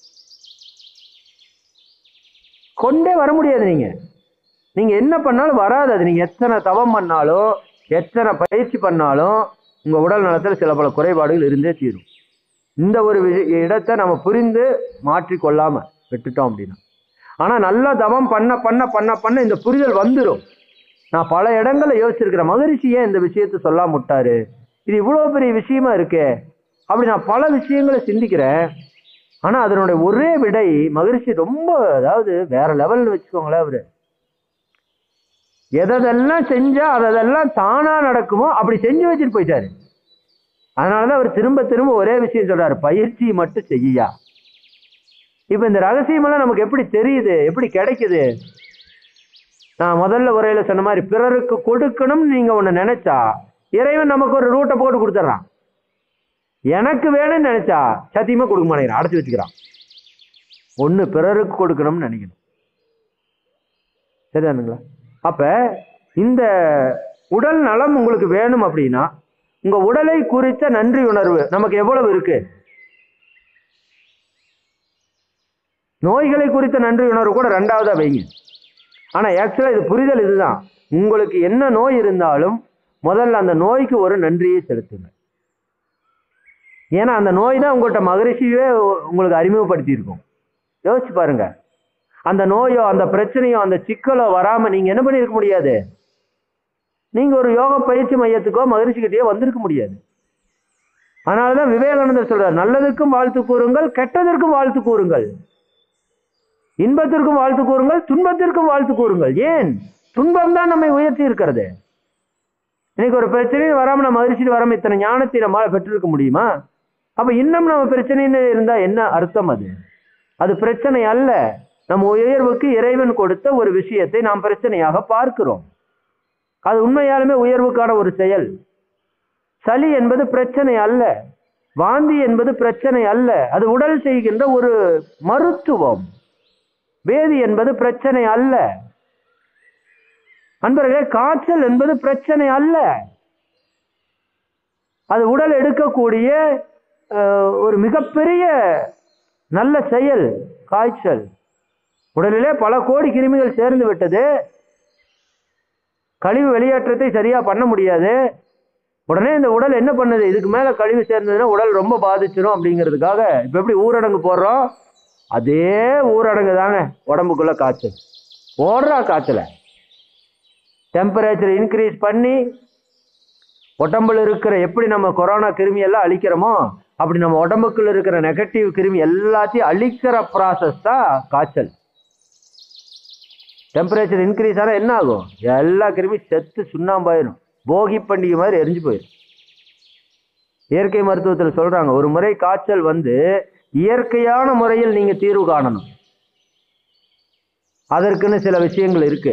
கொண்டே வர முடியாது நீங்க நீங்க என்ன பண்ணாலும் வராது அது நீங்க எத்தனை தவம் பண்ணாலும் எத்தனை பயிற்சி பண்ணாலும் உங்க உடல் நலத்தில் சில பல குறைபாடுகள் இருந்தே தீரும் இந்த ஒரு விஷ- இடத்தை நம்ம புரிந்து மாற்றி கொள்ளாம விட்டுட்டோம் அப்படின்னா ஆனா நல்லா தவம் பண்ண பண்ண பண்ண பண்ண இந்த புரிதல் வந்துடும் நான் பல இடங்கள்ல யோசிச்சிருக்கிறேன் மகரிஷி ஏன் இந்த விஷயத்தை சொல்லாம விட்டாரு இது இவ்வளவு பெரிய விஷயமா இருக்கே அப்படி நான் பல விஷயங்களை சிந்திக்கிறேன் ஆனா அதனுடைய ஒரே விடை மகரிஷி ரொம்ப அதாவது வேற லெவல்ல வச்சுக்கோங்களேன் அவரு எதெல்லாம் செஞ்சா அதெல்லாம் தானா நடக்குமோ அப்படி செஞ்சு வச்சுட்டு போயிட்டாரு அதனாலதான் அவர் திரும்ப திரும்ப ஒரே விஷயம் சொல்றாரு பயிற்சி மட்டும் செய்யா இப்ப இந்த ரகசியமெல்லாம் நமக்கு எப்படி தெரியுது எப்படி கிடைக்குது நான் முதல்ல உரையில சொன்ன மாதிரி பிறருக்கு கொடுக்கணும்னு நீங்க ஒண்ணு நினைச்சா இறைவன் நமக்கு ஒரு ரூட்டை போட்டு கொடுத்துட்றான் எனக்கு வேணும்னு நினைச்சா சத்தியமா கொடுக்க மாட்டேங்கிறான் அடைச்சு வச்சுக்கிறான் ஒண்ணு பிறருக்கு கொடுக்கணும்னு நினைக்கணும் சரிதானுங்களா அப்ப இந்த உடல் நலம் உங்களுக்கு வேணும் அப்படின்னா உங்க உடலை குறித்த நன்றி உணர்வு நமக்கு எவ்வளவு இருக்கு நோய்களை குறித்த நன்றி உணர்வு கூட ரெண்டாவதா வைங்க ஆனா ஆக்சுவலா இது புரிதல் இதுதான் உங்களுக்கு என்ன நோய் இருந்தாலும் முதல்ல அந்த நோய்க்கு ஒரு நன்றியை செலுத்துங்க ஏன்னா அந்த நோய் தான் உங்கள்கிட்ட மகரிஷியே உங்களுக்கு அறிமுகப்படுத்தி இருக்கும் யோசிச்சு பாருங்க அந்த நோயோ அந்த பிரச்சனையோ அந்த சிக்கலோ வராம நீங்க என்ன பண்ணிருக்க முடியாது நீங்க ஒரு யோக பயிற்சி மையத்துக்கோ மகரிஷிக்கிட்டயோ வந்திருக்க முடியாது அதனாலதான் விவேகானந்தர் சொல்றார் நல்லதற்கும் வாழ்த்து கூறுங்கள் கெட்டதற்கும் வாழ்த்து கூறுங்கள் இன்பத்திற்கும் வாழ்த்து கூறுங்கள் துன்பத்திற்கும் வாழ்த்து கூறுங்கள் ஏன் துன்பம் தான் நம்மை உயர்த்தி இருக்கிறது இன்னைக்கு ஒரு பிரச்சனையும் வராம நம்ம மகிழ்ச்சியில் வராம இத்தனை ஞானத்தை நம்மளால பெற்றிருக்க முடியுமா அப்ப இன்னும் நம்ம பிரச்சனைன்னு இருந்தா என்ன அர்த்தம் அது அது பிரச்சனை அல்ல நம்ம உயர்வுக்கு இறைவன் கொடுத்த ஒரு விஷயத்தை நாம் பிரச்சனையாக பார்க்கிறோம் அது உண்மையாலுமே உயர்வுக்கான ஒரு செயல் சளி என்பது பிரச்சனை அல்ல வாந்தி என்பது பிரச்சனை அல்ல அது உடல் செய்கின்ற ஒரு மருத்துவம் வேதி என்பது பிரச்சனை அல்ல அன்பர்களே காய்ச்சல் என்பது பிரச்சனை அல்ல அது உடல் எடுக்கக்கூடிய அஹ், ஒரு மிகப்பெரிய நல்ல செயல் காய்ச்சல் உடலிலே பல கோடி கிருமிகள் சேர்ந்து விட்டது கழிவு வெளியேற்றத்தை சரியா பண்ண முடியாது உடனே இந்த உடல் என்ன பண்ணுது இதுக்கு மேல கழிவு சேர்ந்ததுன்னா உடல் ரொம்ப பாதிச்சிடும் அப்படிங்கிறதுக்காக இப்ப எப்படி ஊரடங்கு போடுறோம் அதே ஊரடங்கு தாங்க உடம்புக்குள்ள காய்ச்சல் ஓடுறா காய்ச்சல டெம்பரேச்சர் இன்க்ரீஸ் பண்ணி உடம்புல இருக்கிற எப்படி நம்ம கொரோனா கிருமி எல்லாம் அழிக்கிறோமோ அப்படி நம்ம உடம்புக்குள்ள இருக்கிற நெகட்டிவ் கிருமி எல்லாத்தையும் அழிக்கிற ப்ராசஸ் தான் காய்ச்சல் டெம்பரேச்சர் இன்க்ரீஸ் ஆனால் என்ன ஆகும் எல்லா கிருமி செத்து சுண்ணாம்பாயிரும் போகி பண்டிகை மாதிரி எரிஞ்சு போயிடும் இயற்கை மருத்துவத்தில் சொல்றாங்க ஒரு முறை காய்ச்சல் வந்து இயற்கையான முறையில் நீங்க தீர்வு காணணும் அதற்குன்னு சில விஷயங்கள் இருக்கு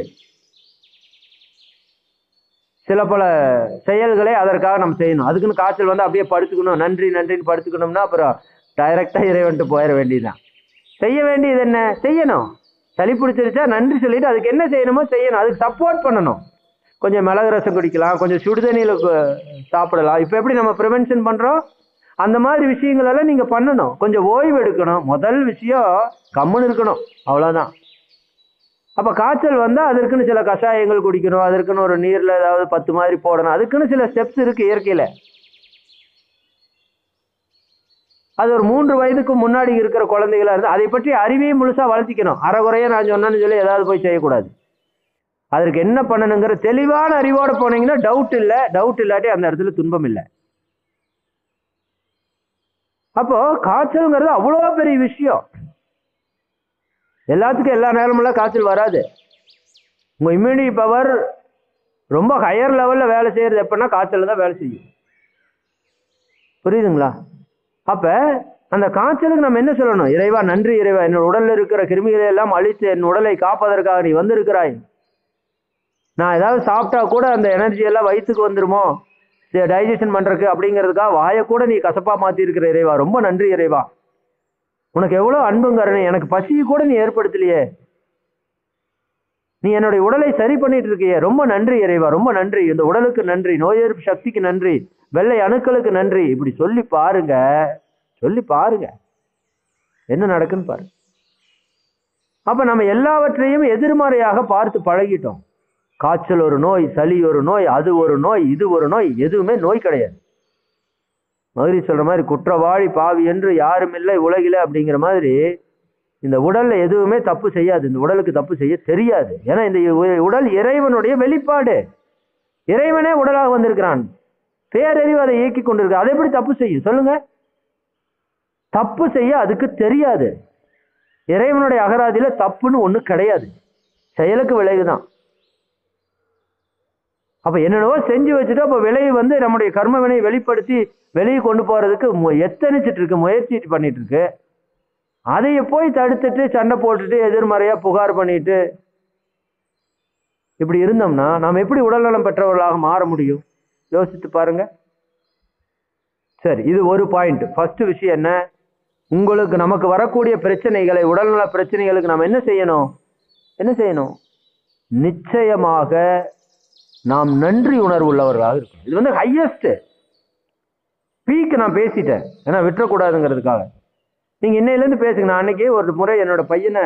சில பல செயல்களை அதற்காக நம்ம செய்யணும் அதுக்குன்னு காய்ச்சல் வந்து அப்படியே படுத்துக்கணும் நன்றி நன்றின்னு படுத்துக்கணும்னா அப்புறம் டைரக்டா இறைவன்ட்டு போயிட வேண்டியதுதான் செய்ய வேண்டியது என்ன செய்யணும் சளி பிடிச்சிருச்சா நன்றி சொல்லிட்டு அதுக்கு என்ன செய்யணுமோ செய்யணும் அதுக்கு சப்போர்ட் பண்ணணும் கொஞ்சம் மிளகு ரசம் குடிக்கலாம் கொஞ்சம் சுடுதண்ணியில் சாப்பிடலாம் இப்போ எப்படி நம்ம ப்ரிவென்ஷன் பண்ணுறோம் அந்த மாதிரி விஷயங்கள் எல்லாம் நீங்கள் பண்ணணும் கொஞ்சம் ஓய்வு எடுக்கணும் முதல் விஷயம் கம்முன்னு இருக்கணும் அவ்வளோதான் அப்போ காய்ச்சல் வந்தால் அதற்குன்னு சில கஷாயங்கள் குடிக்கணும் அதற்குன்னு ஒரு நீரில் ஏதாவது பத்து மாதிரி போடணும் அதுக்குன்னு சில ஸ்டெப்ஸ் இருக்குது இயற்கையில் அது ஒரு மூன்று வயதுக்கு முன்னாடி இருக்கிற குழந்தைகளா இருந்து அதை பற்றி அறிவையும் முழுசா வளர்த்திக்கணும் அறகுறையா நான் சொன்னேன்னு சொல்லி ஏதாவது போய் செய்யக்கூடாது அதற்கு என்ன பண்ணணுங்கிற தெளிவான அறிவோட போனீங்கன்னா டவுட் இல்லை டவுட் இல்லாட்டி அந்த இடத்துல துன்பம் இல்லை அப்போ காய்ச்சல்ங்கிறது அவ்வளோ பெரிய விஷயம் எல்லாத்துக்கும் எல்லா நேரமெல்லாம் காய்ச்சல் வராது உங்க இம்யூனிட்டி பவர் ரொம்ப ஹையர் லெவல்ல வேலை செய்யறது எப்படின்னா காய்ச்சல் தான் வேலை செய்யும் புரியுதுங்களா அப்ப அந்த காய்ச்சலுக்கு நம்ம என்ன சொல்லணும் இறைவா நன்றி இறைவா என்னோட உடல்ல இருக்கிற கிருமிகளை எல்லாம் அழித்து என் உடலை காப்பதற்காக நீ வந்திருக்கிறாய் நான் ஏதாவது சாப்பிட்டா கூட அந்த எனர்ஜி எல்லாம் வயிற்றுக்கு வந்துருமோ டைஜஷன் பண்றதுக்கு அப்படிங்கிறதுக்காக வாயை கூட நீ கசப்பா மாத்தி இருக்கிற இறைவா ரொம்ப நன்றி இறைவா உனக்கு எவ்வளவு அன்பும் கருணை எனக்கு பசியை கூட நீ ஏற்படுத்தலையே நீ என்னுடைய உடலை சரி பண்ணிட்டு இருக்கியே ரொம்ப நன்றி இறைவா ரொம்ப நன்றி இந்த உடலுக்கு நன்றி நோய் எதிர்ப்பு சக்திக்கு நன்றி வெள்ளை அணுக்களுக்கு நன்றி இப்படி சொல்லி பாருங்க சொல்லி பாருங்க என்ன நடக்குன்னு பாருங்க அப்ப நம்ம எல்லாவற்றையும் எதிர்மறையாக பார்த்து பழகிட்டோம் காய்ச்சல் ஒரு நோய் சளி ஒரு நோய் அது ஒரு நோய் இது ஒரு நோய் எதுவுமே நோய் கிடையாது மதுரை சொல்ற மாதிரி குற்றவாளி பாவி என்று யாரும் இல்லை உலகில அப்படிங்கிற மாதிரி இந்த உடல்ல எதுவுமே தப்பு செய்யாது இந்த உடலுக்கு தப்பு செய்ய தெரியாது ஏன்னா இந்த உ- உடல் இறைவனுடைய வெளிப்பாடு இறைவனே உடலாக வந்திருக்கிறான் பேரறிவு அதை இயக்கி கொண்டிருக்கு அதை எப்படி தப்பு செய்யும் சொல்லுங்க தப்பு செய்ய அதுக்கு தெரியாது இறைவனுடைய அகராதியில தப்புன்னு ஒண்ணு கிடையாது செயலுக்கு விளைவுதான் அப்ப என்னென்னவோ செஞ்சு வச்சுட்டு அப்ப விளைவு வந்து நம்முடைய கர்ம வினையை வெளிப்படுத்தி வெளியே கொண்டு போறதுக்கு மு- எத்தனிச்சிட்டு இருக்கு முயற்சி பண்ணிட்டு இருக்கு அதைய போய் தடுத்துட்டு சண்டை போட்டுட்டு எதிர்மறையா புகார் பண்ணிட்டு இப்படி இருந்தோம்னா நாம் எப்படி உடல்நலம் பெற்றவர்களாக மாற முடியும் யோசித்து பாருங்க சரி இது ஒரு பாயிண்ட் ஃபர்ஸ்ட் விஷயம் என்ன உங்களுக்கு நமக்கு வரக்கூடிய பிரச்சனைகளை உடல்நல பிரச்சனைகளுக்கு நாம் என்ன செய்யணும் என்ன செய்யணும் நிச்சயமாக நாம் நன்றி உணர்வு உள்ளவர்களாக இருக்கணும் இது வந்து ஹையஸ்ட் பீக் நான் பேசிட்டேன் ஏன்னா விட்டுறக்கூடாதுங்கிறதுக்காக நீங்கள் இன்னையிலேருந்து பேசுங்க நான் அன்னைக்கே ஒரு முறை என்னோட பையனை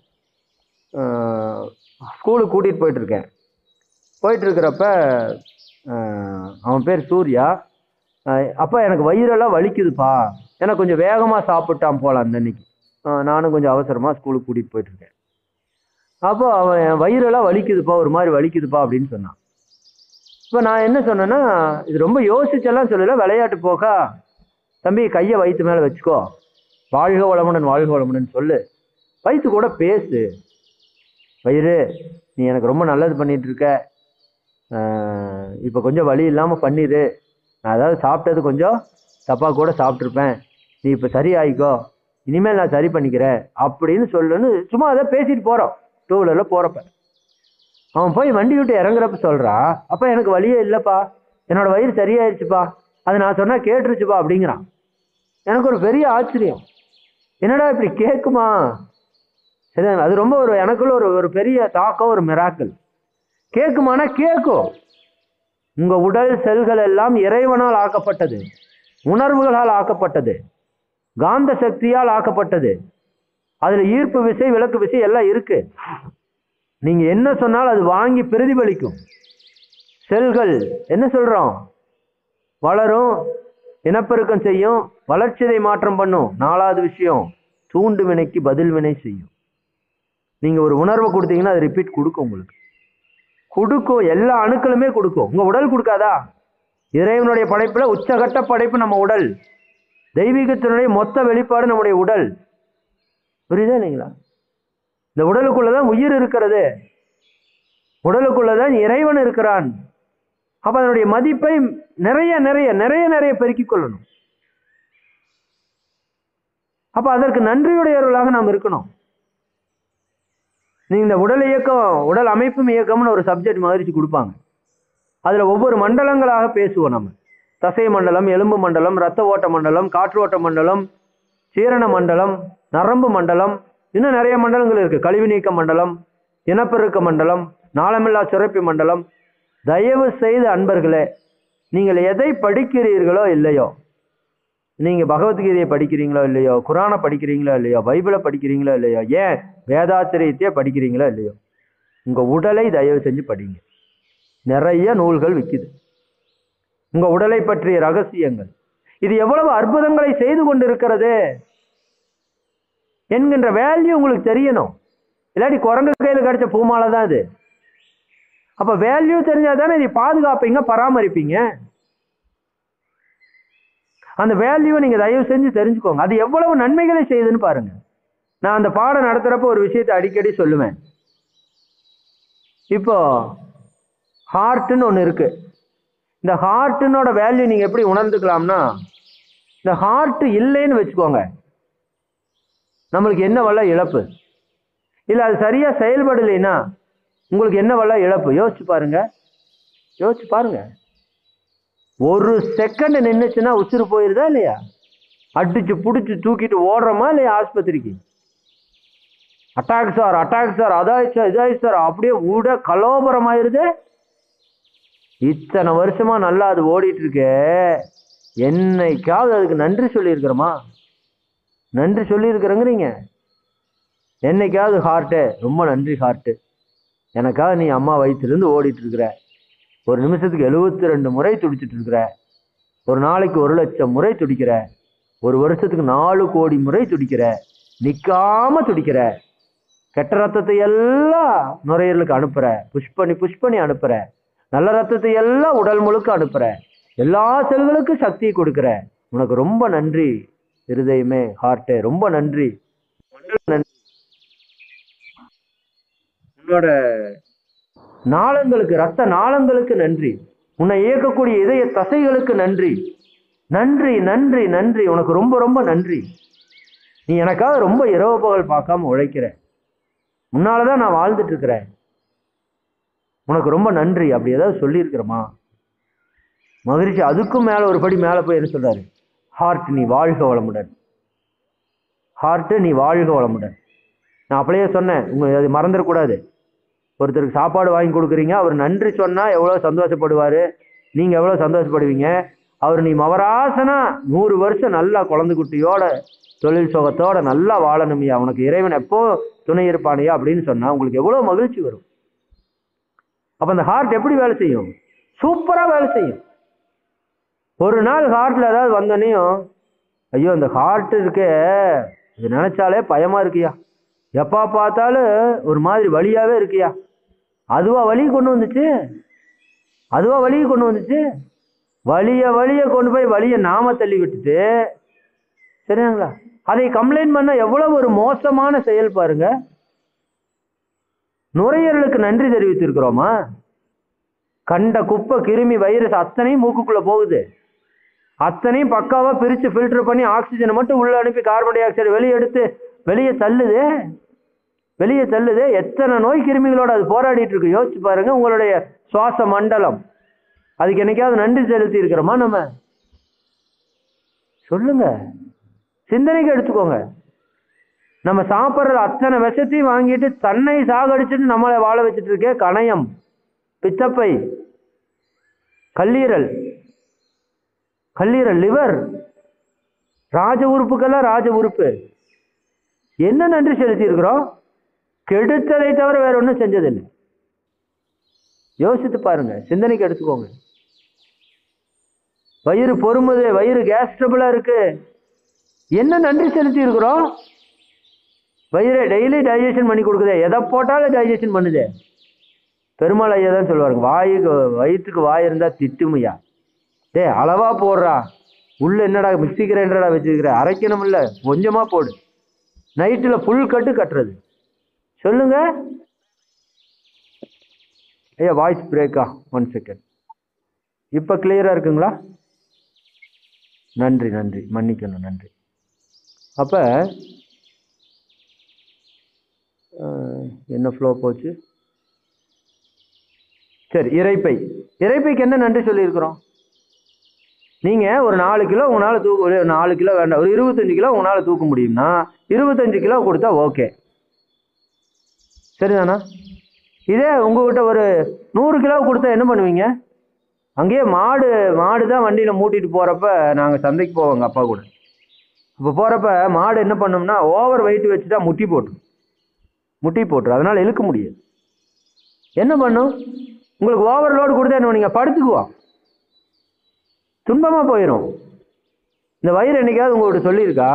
ஸ்கூலுக்கு கூட்டிகிட்டு போயிட்டு இருக்கேன் போயிட்டு இருக்கிறப்ப ஆஹ், அவன் பேர் சூர்யா ஆஹ், அப்பா எனக்கு வயிறெல்லாம் வலிக்குதுப்பா எனக்கு கொஞ்சம் வேகமாக சாப்பிட்டான் போல அந்த அன்னைக்கு ஆஹ், நானும் கொஞ்சம் அவசரமாக ஸ்கூலுக்கு கூட்டிகிட்டு போயிட்டு இருக்கேன் அப்போ அவன் என் வயிறெல்லாம் வலிக்குதுப்பா ஒரு மாதிரி வலிக்குதுப்பா அப்படின்னு சொன்னான் இப்போ நான் என்ன சொன்னேன்னா இது ரொம்ப யோசிச்செல்லாம் சொல்லல விளையாட்டு போக்கா தம்பி கையை வயிற்று மேலே வச்சுக்கோ வாழ்க வளமுடன் வாழ்க வளமுடன் சொல்லு வயிற்று கூட பேசு வயிறு நீ எனக்கு ரொம்ப நல்லது பண்ணிட்டு இருக்க இப்போ கொஞ்சம் வலி இல்லாமல் பண்ணிடு நான் அதாவது சாப்பிட்டது கொஞ்சம் தப்பாக கூட சாப்பிட்ருப்பேன் நீ இப்போ சரி ஆயிக்கோ இனிமேல் நான் சரி பண்ணிக்கிறேன் அப்படின்னு சொல்லுன்னு சும்மா அதை பேசிட்டு போகிறோம் டூ வீலரில் போகிறப்ப அவன் போய் வண்டி விட்டு இறங்குறப்ப சொல்கிறான் அப்போ எனக்கு வழியே இல்லைப்பா என்னோட வயிறு சரியாயிருச்சுப்பா அது நான் சொன்னால் கேட்டுருச்சுப்பா அப்படிங்கிறான் எனக்கு ஒரு பெரிய ஆச்சரியம் என்னடா இப்படி கேட்குமா சரி அது ரொம்ப ஒரு எனக்குள்ள ஒரு ஒரு பெரிய தாக்கம் ஒரு மிராக்கள் கேட்குமானா கேட்கும் உங்க உடல் செல்கள் எல்லாம் இறைவனால் ஆக்கப்பட்டது உணர்வுகளால் ஆக்கப்பட்டது காந்த சக்தியால் ஆக்கப்பட்டது அதுல ஈர்ப்பு விசை விளக்கு விசை எல்லாம் இருக்கு நீங்க என்ன சொன்னாலும் அது வாங்கி பிரதிபலிக்கும் செல்கள் என்ன சொல்றோம் வளரும் இனப்பெருக்கம் செய்யும் வளர்ச்சிதை மாற்றம் பண்ணும் நாலாவது விஷயம் தூண்டு வினைக்கு பதில் வினை செய்யும் நீங்க ஒரு உணர்வை கொடுத்தீங்கன்னா அது ரிப்பீட் கொடுக்கும் உங்களுக்கு கொடுக்கும் எல்லா அணுக்களுமே கொடுக்கும் உங்க உடல் கொடுக்காதா இறைவனுடைய படைப்புல உச்சகட்ட படைப்பு நம்ம உடல் தெய்வீகத்தினுடைய மொத்த வெளிப்பாடு நம்முடைய உடல் புரியுதா இல்லைங்களா இந்த உடலுக்குள்ளதான் உயிர் இருக்கிறது உடலுக்குள்ளதான் இறைவன் இருக்கிறான் அப்ப அதனுடைய மதிப்பை நிறைய நிறைய நிறைய நிறைய பெருக்கிக் கொள்ளணும் அப்ப அதற்கு நன்றியுடையவர்களாக நாம் இருக்கணும் நீங்க இந்த உடல் இயக்கம் உடல் அமைப்பும் இயக்கம்னு ஒரு சப்ஜெக்ட் மாதிரி கொடுப்பாங்க அதுல ஒவ்வொரு மண்டலங்களாக பேசுவோம் நம்ம தசை மண்டலம் எலும்பு மண்டலம் இரத்த ஓட்ட மண்டலம் காற்று ஓட்ட மண்டலம் சீரண மண்டலம் நரம்பு மண்டலம் இன்னும் நிறைய மண்டலங்கள் இருக்கு கழிவு நீக்க மண்டலம் இனப்பெருக்க மண்டலம் நாளமில்லா சுரப்பி மண்டலம் தயவு செய்து அன்பர்களே நீங்கள் எதை படிக்கிறீர்களோ இல்லையோ நீங்க பகவத்கீதையை படிக்கிறீங்களோ இல்லையோ குரானை படிக்கிறீங்களோ இல்லையோ பைபிளை படிக்கிறீங்களோ இல்லையோ ஏன் வேதாத்திரியத்தையே படிக்கிறீங்களோ இல்லையோ உங்க உடலை தயவு செஞ்சு படிங்க நிறைய நூல்கள் விற்கிது உங்க உடலை பற்றிய ரகசியங்கள் இது எவ்வளவு அற்புதங்களை செய்து கொண்டிருக்கிறது என்கின்ற வேல்யூ உங்களுக்கு தெரியணும் இல்லாட்டி குரங்கு கையில் கிடைச்ச பூமாலை தான் இது அப்ப வேல்யூ தெரிஞ்சா தானே இதை பாதுகாப்பீங்க பராமரிப்பீங்க அந்த வேல்யூவை நீங்க தயவு செஞ்சு தெரிஞ்சுக்கோங்க அது எவ்வளவு நன்மைகளை செய்யுதுன்னு பாருங்க நான் அந்த பாடம் நடத்துறப்ப ஒரு விஷயத்தை அடிக்கடி சொல்லுவேன் இப்போ ஹார்ட்டுன்னு ஒன்று இருக்கு இந்த ஹார்ட்டுனோட வேல்யூ நீங்கள் எப்படி உணர்ந்துக்கலாம்னா இந்த ஹார்ட் இல்லைன்னு வச்சுக்கோங்க நம்மளுக்கு என்ன வல்ல இழப்பு இல்லை அது சரியாக செயல்படலைன்னா உங்களுக்கு என்ன வல்ல இழப்பு யோசிச்சு பாருங்க யோசிச்சு பாருங்க ஒரு செகண்ட் நின்றுச்சுன்னா உசுறு போயிருதா இல்லையா அடிச்சு பிடிச்சி தூக்கிட்டு ஓடுறோமா இல்லையா ஆஸ்பத்திரிக்கு அட்டாக் சார் அட்டாக் சார் அதாயிடுச்சு சார் இதாயிடுச்சு சார் அப்படியே உட கலோபரம் ஆயிருது இத்தனை வருஷமா நல்லா அது ஓடிட்டு இருக்கே என்னைக்காவது அதுக்கு நன்றி சொல்லியிருக்கிறோமா நன்றி சொல்லியிருக்கிறேங்கிறீங்க என்னைக்காவது ஹார்ட்டு ரொம்ப நன்றி ஹார்ட்டு எனக்காக நீ அம்மா வயிற்றுலேருந்து ஓடிட்டு இருக்கிற ஒரு நிமிஷத்துக்கு எழுபத்தி ரெண்டு முறை துடிச்சிட்டு இருக்கிற ஒரு நாளைக்கு ஒரு லட்சம் முறை துடிக்கிற ஒரு வருஷத்துக்கு நாலு கோடி முறை துடிக்கிற நிற்காம துடிக்கிற கெட்ட ரத்தத்தை எல்லாம் நுரையீரலுக்கு அனுப்புற புஷ் பண்ணி புஷ் பண்ணி அனுப்புற நல்ல ரத்தத்தை எல்லாம் உடல் முழுக்க அனுப்புற எல்லா செல்களுக்கும் சக்தி கொடுக்குற உனக்கு ரொம்ப நன்றி இருதயமே ஹார்ட்டே ரொம்ப நன்றி நன்றி உன்னோட நாளங்களுக்கு ரத்த நாளங்களுக்கு நன்றி உன்னை இயக்கக்கூடிய இதய தசைகளுக்கு நன்றி நன்றி நன்றி நன்றி உனக்கு ரொம்ப ரொம்ப நன்றி நீ எனக்காக ரொம்ப இரவு பகல் பார்க்காம உழைக்கிற முன்னாலதான் நான் வாழ்ந்துட்டு இருக்கிறேன் உனக்கு ரொம்ப நன்றி அப்படி ஏதாவது சொல்லியிருக்கிறோமா மகிழ்ச்சி அதுக்கும் மேல ஒரு படி மேல போய் என்ன சொல்றாரு ஹார்ட் நீ வாழ்க வளமுடன் ஹார்ட் நீ வாழ்க வளமுடன் நான் அப்படியே சொன்னேன் உங்க அது மறந்துடக்கூடாது ஒருத்தருக்கு சாப்பாடு வாங்கி கொடுக்குறீங்க அவர் நன்றி சொன்னா எவ்வளோ சந்தோஷப்படுவார் நீங்க எவ்வளோ சந்தோஷப்படுவீங்க அவர் நீ மவராசனா நூறு வருஷம் நல்லா குழந்தை குட்டியோட தொழில் சுகத்தோட நல்லா வாழணுமையா உனக்கு இறைவன் எப்போ துணை இருப்பானையா அப்படின்னு சொன்னா உங்களுக்கு எவ்வளோ மகிழ்ச்சி வரும் அப்போ அந்த ஹார்ட் எப்படி வேலை செய்யும் சூப்பராக வேலை செய்யும் ஒரு நாள் ஹார்ட்ல ஏதாவது வந்தோடனையும் ஐயோ இந்த ஹார்ட் இருக்கே இது நினைச்சாலே பயமா இருக்குயா எப்போ பார்த்தாலும் ஒரு மாதிரி வலியாவே இருக்குயா அதுவா வலி கொண்டு வந்துச்சு அதுவா வலியை கொண்டு வந்துச்சு வலிய வலிய கொண்டு போய் வலிய நாம தள்ளி விட்டுட்டு சரிங்களா அதை கம்ப்ளைண்ட் பண்ண எவ்வளவு ஒரு மோசமான செயல் பாருங்க நுரையீரலுக்கு நன்றி தெரிவித்திருக்கிறோமா கண்ட குப்பை கிருமி வைரஸ் அத்தனையும் மூக்குக்குள்ள போகுது அத்தனையும் பக்காவா பிரிச்சு ஃபில்டர் பண்ணி ஆக்சிஜனை மட்டும் உள்ள அனுப்பி கார்பன் டை ஆக்சைடு வெளியே எடுத்து வெளியே தள்ளுது வெளியே தள்ளுது எத்தனை நோய் கிருமிகளோட அது போராடிட்டு இருக்கு யோசிச்சு பாருங்க உங்களுடைய சுவாச மண்டலம் அதுக்கு என்னைக்காவது நன்றி செலுத்தி இருக்கிறோமா நம்ம சொல்லுங்க சிந்தனைக்கு எடுத்துக்கோங்க நம்ம சாப்பிட்ற அத்தனை விஷத்தையும் வாங்கிட்டு தன்னை சாகடிச்சுட்டு நம்மளை வாழ வச்சுட்டு இருக்கே கணையம் பித்தப்பை கல்லீரல் கல்லீரல் லிவர் ராஜ உறுப்புக்கெல்லாம் ராஜ உறுப்பு என்ன நன்றி செலுத்தி இருக்கிறோம் கெடுத்ததை தவிர வேற ஒன்றும் செஞ்சதில்லை யோசித்து பாருங்க சிந்தனைக்கு எடுத்துக்கோங்க வயிறு பொறுமுது வயிறு கேஸ் ட்ரபிளா இருக்கு என்ன நன்றி செலுத்தி இருக்கிறோம் வயிறை டெய்லி டைஜஷன் பண்ணி கொடுக்குதே எதை போட்டாலும் டைஜஷன் பண்ணுதே பெருமாள் ஐயா தான் சொல்லுவாருங்க வாயுக்கு வயிற்றுக்கு வாய் இருந்தா திட்டுமையா டேய் அளவா போடுறா உள்ள என்னடா மிக்சி கிரைண்டரா வச்சிருக்கிற அரைக்கணும் இல்ல கொஞ்சமா போடு நைட்டில் ஃபுல் கட்டு கட்டுறது சொல்லுங்க ஐயா வாய்ஸ் பிரேக்கா ஒன் செகண்ட் இப்போ கிளியரா இருக்குங்களா நன்றி நன்றி மன்னிக்கணும் நன்றி அப்போ என்ன ஃப்ளோ போச்சு சரி இறைப்பை இறைப்பைக்கு என்ன நன்றி சொல்லியிருக்கிறோம் நீங்கள் ஒரு நாலு கிலோ உங்களால் தூக்க ஒரு நாலு கிலோ வேண்டாம் ஒரு இருபத்தஞ்சு கிலோ உங்களால் தூக்க முடியும்னா இருபத்தஞ்சு கிலோ கொடுத்தா ஓகே சரிதானா இதே உங்ககிட்ட ஒரு நூறு கிலோ கொடுத்தா என்ன பண்ணுவீங்க அங்கேயே மாடு மாடு தான் வண்டியில் மூட்டிட்டு போகிறப்ப நாங்கள் சந்தைக்கு போவோங்க அப்பா கூட அப்போ போகிறப்ப மாடு என்ன பண்ணோம்னா ஓவர் வெயிட் வச்சுட்டா முட்டி போட்டுரும் முட்டி போட்டுரும் அதனால் இழுக்க முடியாது என்ன பண்ணும் உங்களுக்கு ஓவர் லோடு கொடுத்தா என்ன நீங்கள் படுத்துக்குவோம் துன்பமாக போயிடும் இந்த வயிறு என்னைக்காவது உங்கள்கிட்ட சொல்லியிருக்கா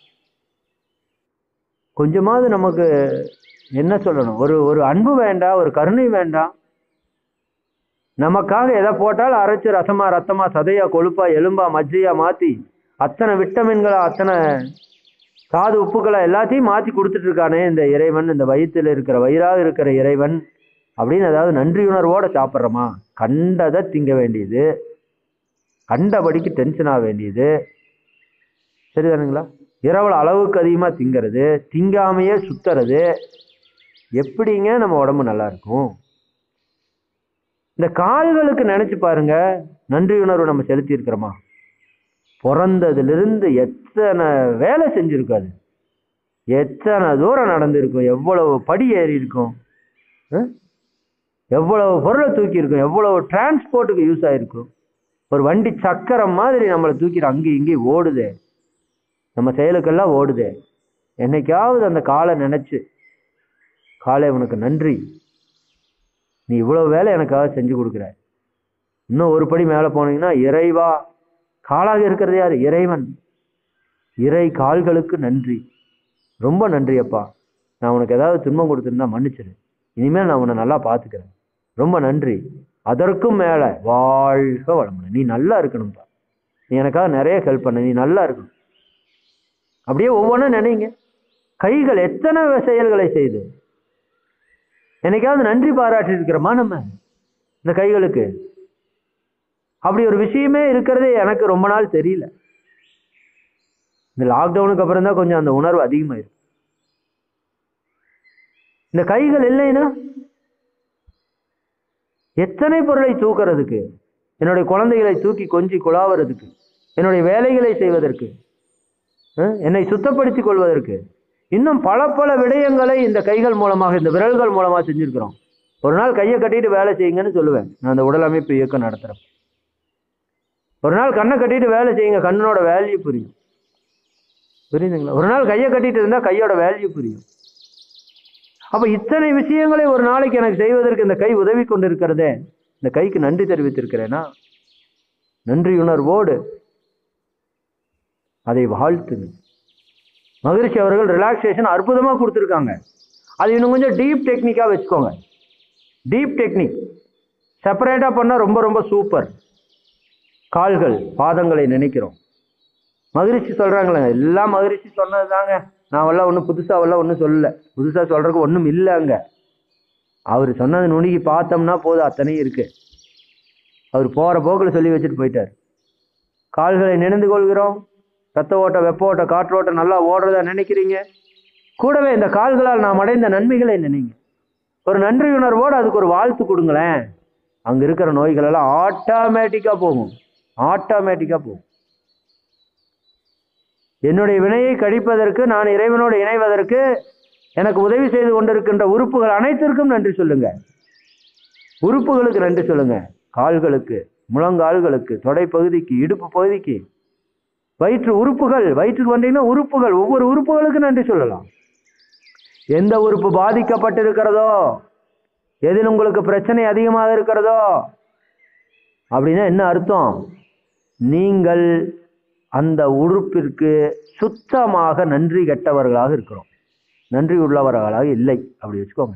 கொஞ்சமாவது நமக்கு என்ன சொல்லணும் ஒரு ஒரு அன்பு வேண்டாம் ஒரு கருணை வேண்டாம் நமக்காக எதை போட்டாலும் அரைச்சு ரசமா ரத்தமா சதையா கொழுப்பா எலும்பா மஜ்ஜையா மாத்தி அத்தனை விட்டமின்களா அத்தனை சாது உப்புக்களை எல்லாத்தையும் மாத்தி கொடுத்துட்டு இருக்கானே இந்த இறைவன் இந்த வயிற்றில் இருக்கிற வயிறாக இருக்கிற இறைவன் அப்படின்னு ஏதாவது நன்றியுணர்வோட சாப்பிட்றோமா கண்டதை திங்க வேண்டியது கண்டபடிக்கு டென்ஷன் ஆக வேண்டியது சரிதானுங்களா இரவில் அளவுக்கு அதிகமாக திங்கிறது திங்காமையே சுத்துறது எப்படிங்க நம்ம உடம்பு நல்லா இருக்கும் இந்த கால்களுக்கு நினைச்சு பாருங்க நன்றி உணர்வு நம்ம செலுத்தி இருக்கிறோமா பிறந்ததிலிருந்து எத்தனை வேலை செஞ்சிருக்காது எத்தனை தூரம் நடந்திருக்கும் எவ்வளவு படி ஏறி இருக்கும் அஹ்? எவ்வளவு பொருளை தூக்கி இருக்கும் எவ்வளவு டிரான்ஸ்போர்ட்டுக்கு யூஸ் ஆயிருக்கும் ஒரு வண்டி சக்கரம் மாதிரி நம்மளை தூக்கிட்டு அங்கேயும் இங்கேயும் ஓடுதே நம்ம செயலுக்கெல்லாம் ஓடுதே என்னைக்காவது அந்த காலை நினைச்சு காலை உனக்கு நன்றி நீ இவ்வளவு வேலை எனக்காக செஞ்சு கொடுக்குற இன்னும் ஒரு படி மேலே போனீங்கன்னா இறைவா காலாக இருக்கிறது யார் இறைவன் இறை கால்களுக்கு நன்றி ரொம்ப நன்றி அப்பா நான் உனக்கு ஏதாவது துன்பம் கொடுத்துருந்தா மன்னிச்சிரு இனிமேல் நான் உன்னை நல்லா பார்த்துக்கிறேன் ரொம்ப நன்றி அதற்கும் மேலே வாழ்க வளமுடன் நீ நல்லா இருக்கணும்ப்பா நீ எனக்காக நிறைய ஹெல்ப் பண்ண நீ நல்லா இருக்கணும் அப்படியே ஒவ்வொன்றும் நினைங்க கைகள் எத்தனை செயல்களை செய்து என்னைக்காவது நன்றி பாராட்டி இருக்கிறோமா நம்ம இந்த கைகளுக்கு அப்படி ஒரு விஷயமே இருக்கிறதே எனக்கு ரொம்ப நாள் தெரியல இந்த லாக்டவுனுக்கு அப்புறம் தான் கொஞ்சம் அந்த உணர்வு அதிகமாயிருக்கு இந்த கைகள் இல்லைன்னா எத்தனை பொருளை தூக்கிறதுக்கு என்னுடைய குழந்தைகளை தூக்கி கொஞ்சி குழாவறதுக்கு என்னுடைய வேலைகளை செய்வதற்கு அஹ், என்னை சுத்தப்படுத்திக் கொள்வதற்கு இன்னும் பல பல விடயங்களை இந்த கைகள் மூலமாக இந்த விரல்கள் மூலமாக செஞ்சிருக்கிறோம் ஒரு நாள் கையை கட்டிட்டு வேலை செய்யுங்கன்னு சொல்லுவேன் நான் அந்த உடல் அமைப்பு இயக்கம் நடத்துகிறேன் ஒரு நாள் கண்ணை கட்டிட்டு வேலை செய்யுங்க கண்ணனோட வேல்யூ புரியும் புரியுதுங்களா ஒரு நாள் கையை கட்டிட்டு இருந்தால் கையோட வேல்யூ புரியும் அப்போ இத்தனை விஷயங்களை ஒரு நாளைக்கு எனக்கு செய்வதற்கு இந்த கை உதவி கொண்டு இருக்கிறதே இந்த கைக்கு நன்றி தெரிவித்திருக்கிறேனா நன்றியுணர்வோடு அதை வாழ்த்துங்க மகிழ்ச்சி அவர்கள் ரிலாக்ஸேஷன் அற்புதமாக கொடுத்துருக்காங்க அது இன்னும் கொஞ்சம் டீப் டெக்னிக்காக வச்சுக்கோங்க டீப் டெக்னிக் செப்பரேட்டாக பண்ணால் ரொம்ப ரொம்ப சூப்பர் கால்கள் பாதங்களை நினைக்கிறோம் மகிழ்ச்சி சொல்கிறாங்களே எல்லாம் மகிழ்ச்சி சொன்னது தாங்க நான் எல்லாம் ஒன்றும் புதுசாவெல்லாம் ஒன்றும் சொல்லல புதுசாக சொல்கிறதுக்கு ஒன்றும் இல்லை அங்கே அவர் சொன்னது நுணுகி பார்த்தோம்னா போதும் அத்தனையும் இருக்கு அவர் போகிற போக்கில் சொல்லி வச்சுட்டு போயிட்டார் கால்களை நினைந்து கொள்கிறோம் ரத்த ஓட்ட வெப்ப ஓட்ட காற்றோட்டம் நல்லா ஓடுறதா நினைக்கிறீங்க கூடவே இந்த கால்களால் நாம் அடைந்த நன்மைகளை நினைங்க ஒரு நன்றி உணர்வோடு அதுக்கு ஒரு வாழ்த்து கொடுங்களேன் அங்கே இருக்கிற நோய்கள் எல்லாம் ஆட்டோமேட்டிக்காக போகும் ஆட்டோமேட்டிக்காக போகும் என்னுடைய வினையை கழிப்பதற்கு நான் இறைவனோடு இணைவதற்கு எனக்கு உதவி செய்து கொண்டிருக்கின்ற உறுப்புகள் அனைத்திற்கும் நன்றி சொல்லுங்க உறுப்புகளுக்கு நன்றி சொல்லுங்க கால்களுக்கு முழங்கால்களுக்கு தொடை பகுதிக்கு இடுப்பு பகுதிக்கு வயிற்று உறுப்புகள் வயிற்றுக்கு வந்தீங்கன்னா உறுப்புகள் ஒவ்வொரு உறுப்புகளுக்கும் நன்றி சொல்லலாம் எந்த உறுப்பு பாதிக்கப்பட்டிருக்கிறதோ எதில் உங்களுக்கு பிரச்சனை அதிகமாக இருக்கிறதோ அப்படின்னா என்ன அர்த்தம் நீங்கள் அந்த உறுப்பிற்கு சுத்தமாக நன்றி கெட்டவர்களாக இருக்கிறோம் நன்றி உள்ளவர்களாக இல்லை அப்படி வச்சுக்கோங்க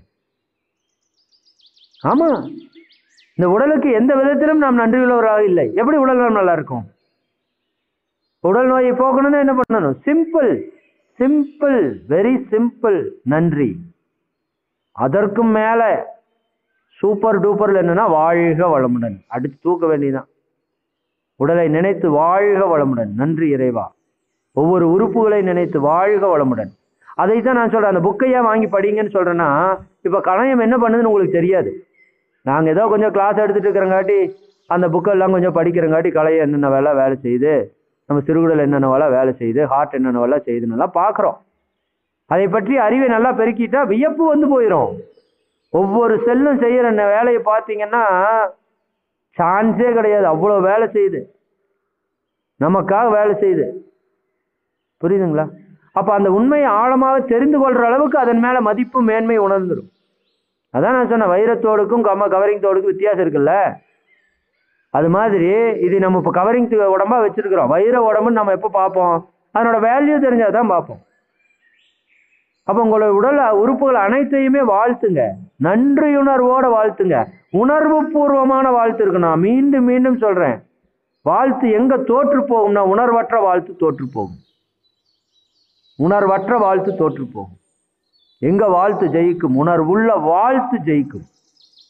ஆமா இந்த உடலுக்கு எந்த விதத்திலும் நாம் நன்றி உள்ளவராக இல்லை எப்படி உடல் நலம் நல்லா இருக்கும் உடல் நோயை போக்கணும்னா என்ன பண்ணணும் சிம்பிள் சிம்பிள் வெரி சிம்பிள் நன்றி அதற்கும் மேல சூப்பர் டூப்பர்ல என்னன்னா வாழ்க வளமுடன் அடிச்சு தூக்க வேண்டியதுதான் உடலை நினைத்து வாழ்க வளமுடன் நன்றி இறைவா ஒவ்வொரு உறுப்புகளை நினைத்து வாழ்க வளமுடன் அதைத்தான் நான் சொல்றேன் அந்த புக்கையா வாங்கி படிங்கன்னு சொல்றேன்னா இப்ப கணையம் என்ன பண்ணுதுன்னு உங்களுக்கு தெரியாது நாங்க ஏதோ கொஞ்சம் கிளாஸ் எடுத்துட்டு இருக்கிறங்காட்டி அந்த புக்கெல்லாம் கொஞ்சம் படிக்கிறங்காட்டி கலையை என்னென்ன வேலை வேலை செய்யுது நம்ம சிறுகுடல் என்னென்ன வேலை வேலை செய்யுது ஹார்ட் என்னென்ன வேலை செய்யுதுன்னு எல்லாம் பார்க்குறோம் அதை பற்றி அறிவை நல்லா பெருக்கிட்டா வியப்பு வந்து போயிடும் ஒவ்வொரு செல்லும் செய்யற இந்த வேலையை பார்த்தீங்கன்னா சான்ஸே கிடையாது அவ்வளோ வேலை செய்யுது நமக்காக வேலை செய்யுது புரியுதுங்களா அப்போ அந்த உண்மையை ஆழமாக தெரிந்து கொள்ற அளவுக்கு அதன் மேலே மதிப்பு மேன்மை உணர்ந்துடும் அதான் நான் சொன்னேன் வைரத்தோடுக்கும் கம்ம கவரிங் தோடுக்கும் வித்தியாசம் இருக்குல்ல அது மாதிரி இது நம்ம இப்போ கவரிங் உடம்பா வச்சிருக்கிறோம் வைர உடம்புன்னு நம்ம எப்போ பார்ப்போம் அதனோட வேல்யூ தெரிஞ்சால் தான் பார்ப்போம் அப்போ உங்களோட உடல் உறுப்புகள் அனைத்தையுமே வாழ்த்துங்க நன்றியுணர்வோட வாழ்த்துங்க உணர்வு பூர்வமான வாழ்த்து இருக்கு நான் மீண்டும் மீண்டும் சொல்றேன் வாழ்த்து எங்க தோற்று போகும்னா உணர்வற்ற வாழ்த்து தோற்று போகும் உணர்வற்ற வாழ்த்து தோற்று போகும் எங்க வாழ்த்து ஜெயிக்கும் உணர்வுள்ள வாழ்த்து ஜெயிக்கும்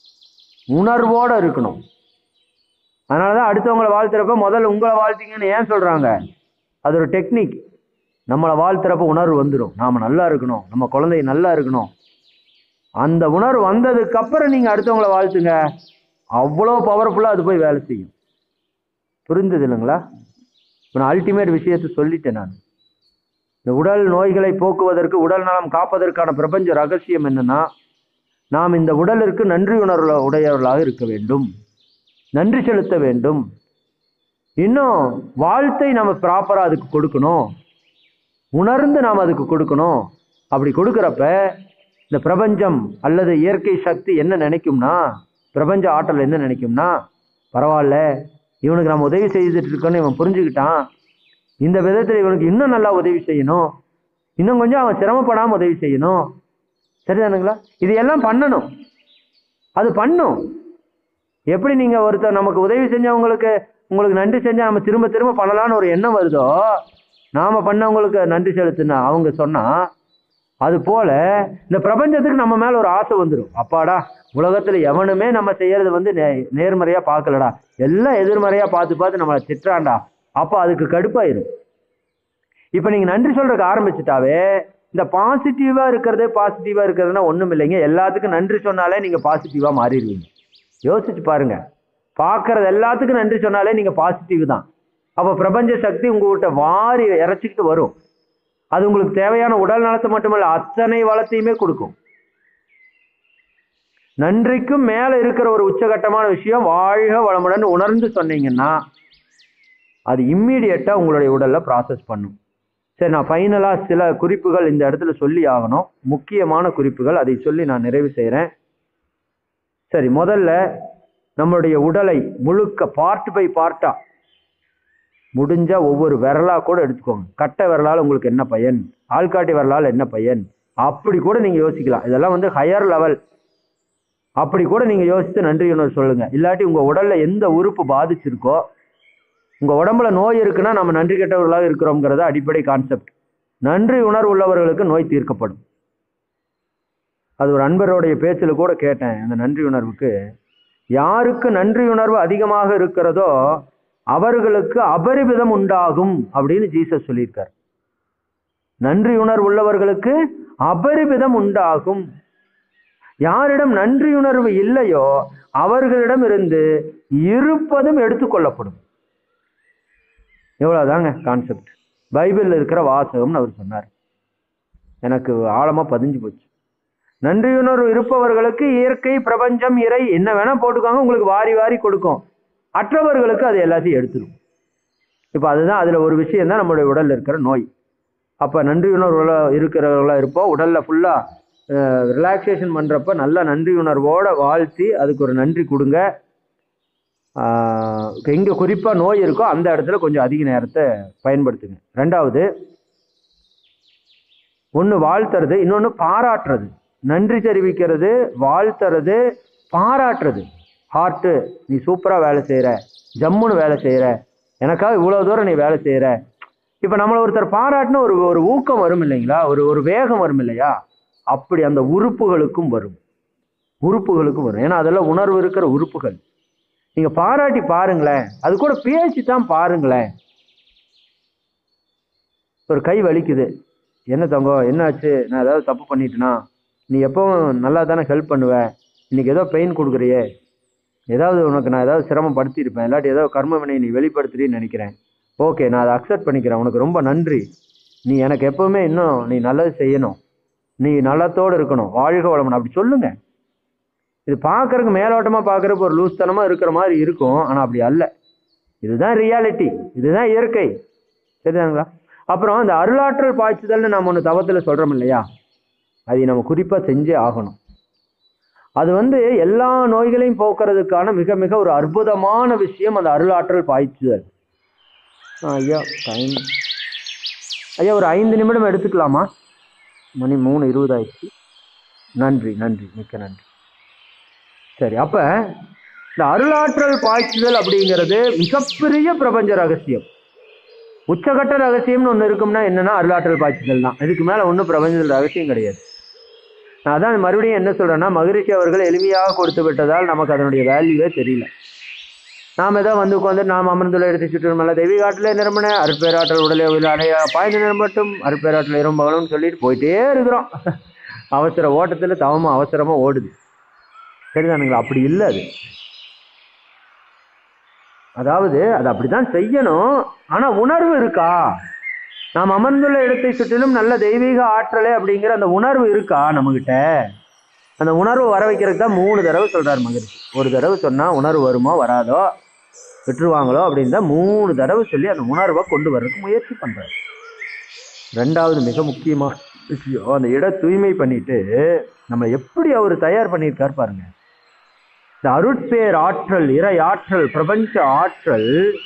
உணர்வோட இருக்கணும் அதனால தான் அடுத்தவங்களை வாழ்த்துறப்ப முதல்ல உங்களை வாழ்த்தீங்கன்னு ஏன் சொல்றாங்க அது ஒரு டெக்னிக் நம்மளை வாழ்த்துறப்ப உணர்வு வந்துடும் நாம நல்லா இருக்கணும் நம்ம குழந்தை நல்லா இருக்கணும் அந்த உணர்வு வந்ததுக்கு அப்புறம் நீங்க அடுத்தவங்கள வாழ்த்துங்க அவ்வளோ பவர்ஃபுல்லாக அது போய் வேலை செய்யும் புரிந்தது இல்லைங்களா இப்போ நான் அல்டிமேட் விஷயத்தை சொல்லிட்டேன் நான் இந்த உடல் நோய்களை போக்குவதற்கு உடல் நலம் காப்பதற்கான பிரபஞ்ச ரகசியம் என்னன்னா நாம் இந்த உடலிற்கு நன்றி உணர்வு உடையவர்களாக இருக்க வேண்டும் நன்றி செலுத்த வேண்டும் இன்னும் வாழ்த்தை நம்ம ப்ராப்பராக அதுக்கு கொடுக்கணும் உணர்ந்து நாம் அதுக்கு கொடுக்கணும் அப்படி கொடுக்குறப்ப இந்த பிரபஞ்சம் அல்லது இயற்கை சக்தி என்ன நினைக்கும்னா பிரபஞ்ச ஆற்றல் என்ன நினைக்கும்னா பரவாயில்ல இவனுக்கு நம்ம உதவி செய்துட்டு இருக்கோன்னு இவன் புரிஞ்சுக்கிட்டான் இந்த விதத்தில் இவனுக்கு இன்னும் நல்லா உதவி செய்யணும் இன்னும் கொஞ்சம் அவன் சிரமப்படாமல் உதவி செய்யணும் சரிதானுங்களா இது எல்லாம் பண்ணணும் அது பண்ணும் எப்படி நீங்க ஒருத்தர் நமக்கு உதவி செஞ்சவங்களுக்கு உங்களுக்கு நன்றி செஞ்சா நம்ம திரும்ப திரும்ப பண்ணலாம்னு ஒரு எண்ணம் வருதோ நாம பண்ணவங்களுக்கு நன்றி செலுத்துனா அவங்க சொன்னா அது போல இந்த பிரபஞ்சத்துக்கு நம்ம மேல ஒரு ஆசை வந்துடும் அப்பாடா உலகத்துல எவனுமே நம்ம செய்யறது வந்து நே- நேர்மறையா பார்க்கலடா எல்லாம் எதிர்மறையா பார்த்து பார்த்து நம்மளை திட்டுறான்டா அப்போ அதுக்கு கடுப்பாயிரும் இப்போ நீங்க நன்றி சொல்றதுக்கு ஆரம்பிச்சுட்டாவே இந்த பாசிட்டிவா இருக்கிறது பாசிட்டிவா இருக்கிறதுனா ஒண்ணும் இல்லைங்க எல்லாத்துக்கும் நன்றி சொன்னாலே நீங்க பாசிட்டிவா மாறிடுவீங்க யோசிச்சு பாருங்க பார்க்கறது எல்லாத்துக்கும் நன்றி சொன்னாலே நீங்க பாசிட்டிவ் தான் அப்போ பிரபஞ்ச சக்தி உங்ககிட்ட வாரி இறைச்சிக்கிட்டு வரும் அது உங்களுக்கு தேவையான உடல் நலத்தை மட்டுமல்ல அத்தனை வளத்தையுமே கொடுக்கும் நன்றிக்கும் மேல இருக்கிற ஒரு உச்சகட்டமான விஷயம் வாழ்க வளமுடன் உணர்ந்து சொன்னீங்கன்னா அது இம்மீடியட்டா உங்களுடைய உடல்ல ப்ராசஸ் பண்ணும் சரி நான் ஃபைனலா சில குறிப்புகள் இந்த இடத்துல சொல்லி ஆகணும் முக்கியமான குறிப்புகள் அதை சொல்லி நான் நிறைவு செய்கிறேன் சரி முதல்ல நம்மளுடைய உடலை முழுக்க பார்ட் பை பார்ட்டா முடிஞ்சா ஒவ்வொரு விரலா கூட எடுத்துக்கோங்க கட்டை விரலால் உங்களுக்கு என்ன பயன் ஆள்காட்டி விரலால் என்ன பயன் அப்படி கூட நீங்க யோசிக்கலாம் இதெல்லாம் வந்து ஹையர் லெவல் அப்படி கூட நீங்க யோசித்து நன்றி உணர்வு சொல்லுங்க இல்லாட்டி உங்க உடல்ல எந்த உறுப்பு பாதிச்சிருக்கோ உங்க உடம்புல நோய் இருக்குன்னா நம்ம நன்றி கெட்டவர்களாக இருக்கிறோங்கிறத அடிப்படை கான்செப்ட் நன்றி உணர்வு உள்ளவர்களுக்கு நோய் தீர்க்கப்படும் அது ஒரு அன்பருடைய பேச்சில் கூட கேட்டேன் அந்த நன்றி உணர்வுக்கு யாருக்கு நன்றி உணர்வு அதிகமாக இருக்கிறதோ அவர்களுக்கு அபரிமிதம் உண்டாகும் அப்படின்னு ஜீசஸ் சொல்லியிருக்கார் நன்றி உணர்வு உள்ளவர்களுக்கு அபரிமிதம் உண்டாகும் யாரிடம் நன்றியுணர்வு இல்லையோ அவர்களிடம் இருந்து இருப்பதும் எடுத்துக்கொள்ளப்படும் இவ்வளவுதாங்க கான்செப்ட் பைபிளில் இருக்கிற வாசகம்னு அவர் சொன்னார் எனக்கு ஆழமா பதிஞ்சு போச்சு நன்றியுணர்வு இருப்பவர்களுக்கு இயற்கை பிரபஞ்சம் இறை என்ன வேணா போட்டுக்கோங்க உங்களுக்கு வாரி வாரி கொடுக்கும் அற்றவர்களுக்கு அது எல்லாத்தையும் எடுத்துரும் இப்போ அதுதான் அதுல ஒரு விஷயம் தான் நம்மளுடைய உடல்ல இருக்கிற நோய் அப்ப நன்றியுணர்வுல இருக்கிறவர்களா இருப்போம் உடல்ல ஃபுல்லா ரிலாக்ஸேஷன் பண்றப்ப நல்ல நன்றியுணர்வோட வாழ்த்தி அதுக்கு ஒரு நன்றி கொடுங்க ஆஹ் எங்க குறிப்பா நோய் இருக்கோ அந்த இடத்துல கொஞ்சம் அதிக நேரத்தை பயன்படுத்துங்க ரெண்டாவது ஒன்று வாழ்த்துறது இன்னொன்று பாராட்டுறது நன்றி தெரிவிக்கிறது வாழ்த்துறது பாராட்டுறது ஹார்ட்டு நீ சூப்பராக வேலை செய்கிற ஜம்முன்னு வேலை செய்கிற எனக்காக இவ்வளோ தூரம் நீ வேலை செய்கிற இப்போ நம்மளை ஒருத்தர் பாராட்டின ஒரு ஒரு ஊக்கம் வரும் இல்லைங்களா ஒரு ஒரு வேகம் வரும் இல்லையா அப்படி அந்த உறுப்புகளுக்கும் வரும் உறுப்புகளுக்கும் வரும் ஏன்னா அதெல்லாம் உணர்வு இருக்கிற உறுப்புகள் நீங்க பாராட்டி பாருங்களேன் அது கூட பேசி தான் பாருங்களேன் ஒரு கை வலிக்குது என்ன தங்கம் என்னாச்சு நான் ஏதாவது தப்பு பண்ணிட்டேனா நீ எப்பவும் நல்லா தானே ஹெல்ப் பண்ணுவ இன்னைக்கு ஏதோ பெயின் கொடுக்குறியே ஏதாவது உனக்கு நான் ஏதாவது சிரமப்படுத்தியிருப்பேன் இல்லாட்டி ஏதோ கர்ம வினை நீ வெளிப்படுத்துறீன்னு நினைக்கிறேன் ஓகே நான் அதை அக்செப்ட் பண்ணிக்கிறேன் உனக்கு ரொம்ப நன்றி நீ எனக்கு எப்பவுமே இன்னும் நீ நல்லது செய்யணும் நீ நலத்தோடு இருக்கணும் வாழ்க வளமணும் அப்படி சொல்லுங்க இது பார்க்கறதுக்கு மேலோட்டமாக பார்க்குறப்ப ஒரு லூஸ்தனமாக இருக்கிற மாதிரி இருக்கும் ஆனால் அப்படி அல்ல இதுதான் ரியாலிட்டி இதுதான் இயற்கை சரிதாங்களா அப்புறம் அந்த அருளாற்றல் பாய்ச்சுதல்னு நம்ம ஒன்று தவத்தில் சொல்கிறோம் இல்லையா அதை நம்ம குறிப்பாக செஞ்சே ஆகணும் அது வந்து எல்லா நோய்களையும் போக்குறதுக்கான மிக மிக ஒரு அற்புதமான விஷயம் அந்த அருளாற்றல் பாய்ச்சுதல் ஆ, ஐயா டைம் ஐயா ஒரு ஐந்து நிமிடம் எடுத்துக்கலாமா மணி மூணு இருபதாயிடுச்சு நன்றி நன்றி மிக்க நன்றி சரி அப்ப இந்த அருளாற்றல் பாய்ச்சுதல் அப்படிங்கிறது மிகப்பெரிய பிரபஞ்ச ரகசியம் உச்சகட்ட ரகசியம்னு ஒன்று இருக்கும்னா என்னன்னா அருளாற்றல் பாய்ச்சுதல் தான் இதுக்கு மேல ஒன்றும் பிரபஞ்ச ரகசியம் கிடையாது நான் அதான் மறுபடியும் என்ன சொல்றேன்னா மகரிஷி அவர்கள் எளிமையாக கொடுத்து விட்டதால் நமக்கு அதனுடைய வேல்யூவே தெரியல நாம் ஏதோ வந்து உட்காந்து நாம் அமர்ந்துள்ள எடுத்து சுற்றுமல்ல தெய்வீகாட்டில் நிரம்பின அற்பேராற்றல் உடலே அலைய பாய்ந்த நிரம்பட்டும் அற்பேராற்றல் இரும்பகணும்னு சொல்லிட்டு போயிட்டே இருக்கிறோம் அவசர ஓட்டத்தில் தவமாக அவசரமாக ஓடுது சரிதானுங்களா அப்படி இல்லை அது அதாவது அது அப்படிதான் செய்யணும் ஆனா உணர்வு இருக்கா நாம் அமர்ந்துள்ள இடத்தை சுற்றிலும் நல்ல தெய்வீக ஆற்றலே அப்படிங்கிற அந்த உணர்வு இருக்கா நம்மகிட்ட அந்த உணர்வு வர வைக்கிறதுக்கு தான் மூணு தடவை சொல்றார் மகிழ்ச்சி ஒரு தடவை சொன்னா உணர்வு வருமோ வராதோ விட்டுருவாங்களோ அப்படின்னு தான் மூணு தடவை சொல்லி அந்த உணர்வை கொண்டு வர்றதுக்கு முயற்சி பண்றாரு ரெண்டாவது மிக முக்கியமான விஷயம் அந்த இட தூய்மை பண்ணிட்டு நம்ம எப்படி அவர் தயார் பண்ணியிருக்கார் பாருங்க இந்த அருட்பேர் ஆற்றல் இறை ஆற்றல் பிரபஞ்ச ஆற்றல்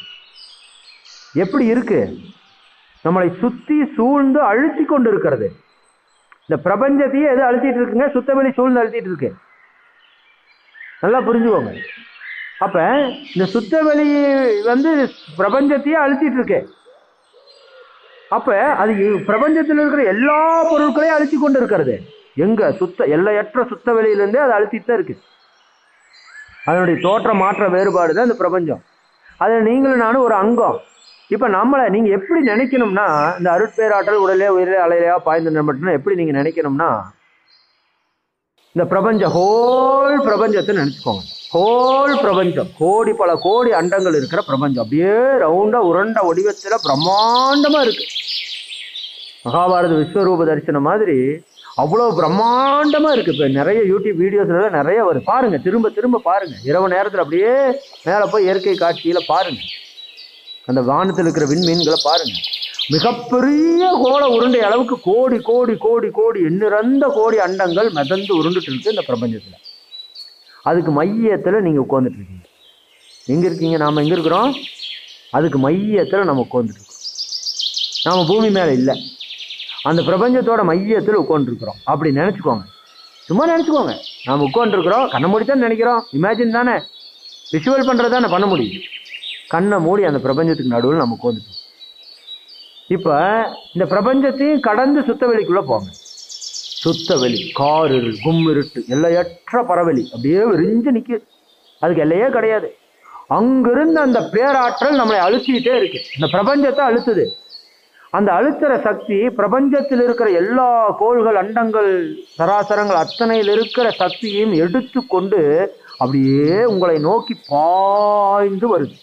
எப்படி இருக்கு நம்மளை சுத்தி சூழ்ந்து அழுத்தி கொண்டு இருக்கிறது இந்த பிரபஞ்சத்தையே எது அழுத்திட்டு இருக்குங்க சுத்தவெளி சூழ்ந்து அழுத்திட்டு இருக்கு நல்லா புரிஞ்சுக்கோங்க அப்ப இந்த சுத்தவெளி வந்து பிரபஞ்சத்தையே அழுத்திட்டு இருக்கு அப்ப அது இ- பிரபஞ்சத்தில் இருக்கிற எல்லா பொருட்களையும் அழுத்தி கொண்டு இருக்கிறது எங்க சுத்த எல்லையற்ற சுத்த வெளியிலிருந்தே அது அழுத்திட்டு தான் இருக்கு அதனுடைய தோற்ற மாற்ற வேறுபாடு தான் இந்த பிரபஞ்சம் அதில் நீங்களும் நானும் ஒரு அங்கம் இப்போ நம்மளை நீங்கள் எப்படி நினைக்கணும்னா இந்த அருட்பேராற்றல் உடலே உயிரிலே அலையிலையா பாய்ந்து மட்டும் எப்படி நீங்கள் நினைக்கணும்னா இந்த பிரபஞ்சம் ஹோல் பிரபஞ்சத்தை நினச்சிக்கோங்க ஹோல் பிரபஞ்சம் கோடி பல கோடி அண்டங்கள் இருக்கிற பிரபஞ்சம் அப்படியே ரவுண்டா உருண்ட வடிவத்தில் பிரம்மாண்டமா இருக்கு மகாபாரத விஸ்வரூப தரிசனம் மாதிரி அவ்வளோ பிரம்மாண்டமா இருக்கு இப்போ நிறைய யூடியூப் வீடியோஸ்ல நிறைய வருது பாருங்க திரும்ப திரும்ப பாருங்க இரவு நேரத்தில் அப்படியே மேலே போய் இயற்கை காட்சியில பாருங்க அந்த வானத்தில் இருக்கிற விண்மீன்களை பாருங்க மிகப்பெரிய கோள உருண்டை அளவுக்கு கோடி கோடி கோடி கோடி எண்ணிறந்த கோடி அண்டங்கள் மிதந்து உருண்டுட்டு இருக்கு இந்த பிரபஞ்சத்துல அதுக்கு மையத்துல நீங்க உட்கார்ந்துட்டு இருக்கீங்க எங்க இருக்கீங்க நாம எங்க இருக்கிறோம் அதுக்கு மையத்துல நம்ம உட்கார்ந்துட்டு இருக்கோம் நாம பூமி மேல இல்லை அந்த பிரபஞ்சத்தோட மையத்தில் உட்காந்துருக்குறோம் அப்படி நினச்சிக்கோங்க சும்மா நினச்சிக்கோங்க நாம் உட்காந்துருக்குறோம் கண்ணை மூடி தான் நினைக்கிறோம் இமேஜின் தானே விஷுவல் பண்ணுறது தானே பண்ண முடியும் கண்ணை மூடி அந்த பிரபஞ்சத்துக்கு நடுவில் நம்ம உட்காந்துட்டோம் இப்போ இந்த பிரபஞ்சத்தையும் கடந்து சுத்தவெளிக்குள்ளே போங்க சுத்தவெளி கார் இருள் கும் இருட்டு எல்லையற்ற பறவெளி அப்படியே விரிஞ்சு நிற்குது அதுக்கு எல்லையே கிடையாது அங்கிருந்து அந்த பேராற்றல் நம்மளை அழுத்திட்டே இருக்கு இந்த பிரபஞ்சத்தை அழுத்துது அந்த அழுத்துற சக்தி பிரபஞ்சத்தில் இருக்கிற எல்லா கோள்கள் அண்டங்கள் சராசரங்கள் அத்தனையில் இருக்கிற சக்தியையும் எடுத்து கொண்டு அப்படியே உங்களை நோக்கி பாய்ந்து வருது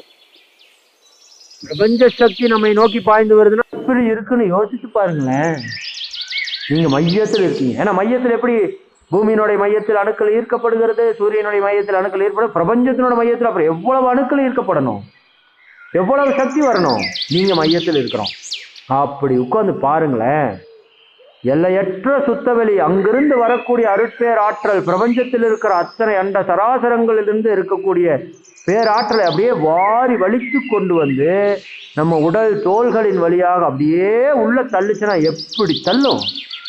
பிரபஞ்ச சக்தி நம்மை நோக்கி பாய்ந்து வருதுன்னா எப்படி இருக்குன்னு யோசிச்சு பாருங்களேன் நீங்க மையத்தில் இருக்கீங்க ஏன்னா மையத்தில் எப்படி பூமியினுடைய மையத்தில் அணுக்கள் ஈர்க்கப்படுகிறது சூரியனுடைய மையத்தில் அணுக்கள் ஈர்ப்படும் பிரபஞ்சத்தினோட மையத்தில் அப்புறம் எவ்வளவு அணுக்கள் ஈர்க்கப்படணும் எவ்வளவு சக்தி வரணும் நீங்க மையத்தில் இருக்கிறோம் அப்படி உட்கார்ந்து பாருங்களேன் எல்லையற்ற சுத்தவெளி அங்கிருந்து வரக்கூடிய அருட்பேர் ஆற்றல் பிரபஞ்சத்தில் இருக்கிற அத்தனை அண்ட சராசரங்களிலிருந்து இருக்கக்கூடிய பேராற்றலை அப்படியே வாரி வலித்து கொண்டு வந்து நம்ம உடல் தோள்களின் வழியாக அப்படியே உள்ள தள்ளுச்சுன்னா எப்படி தள்ளும்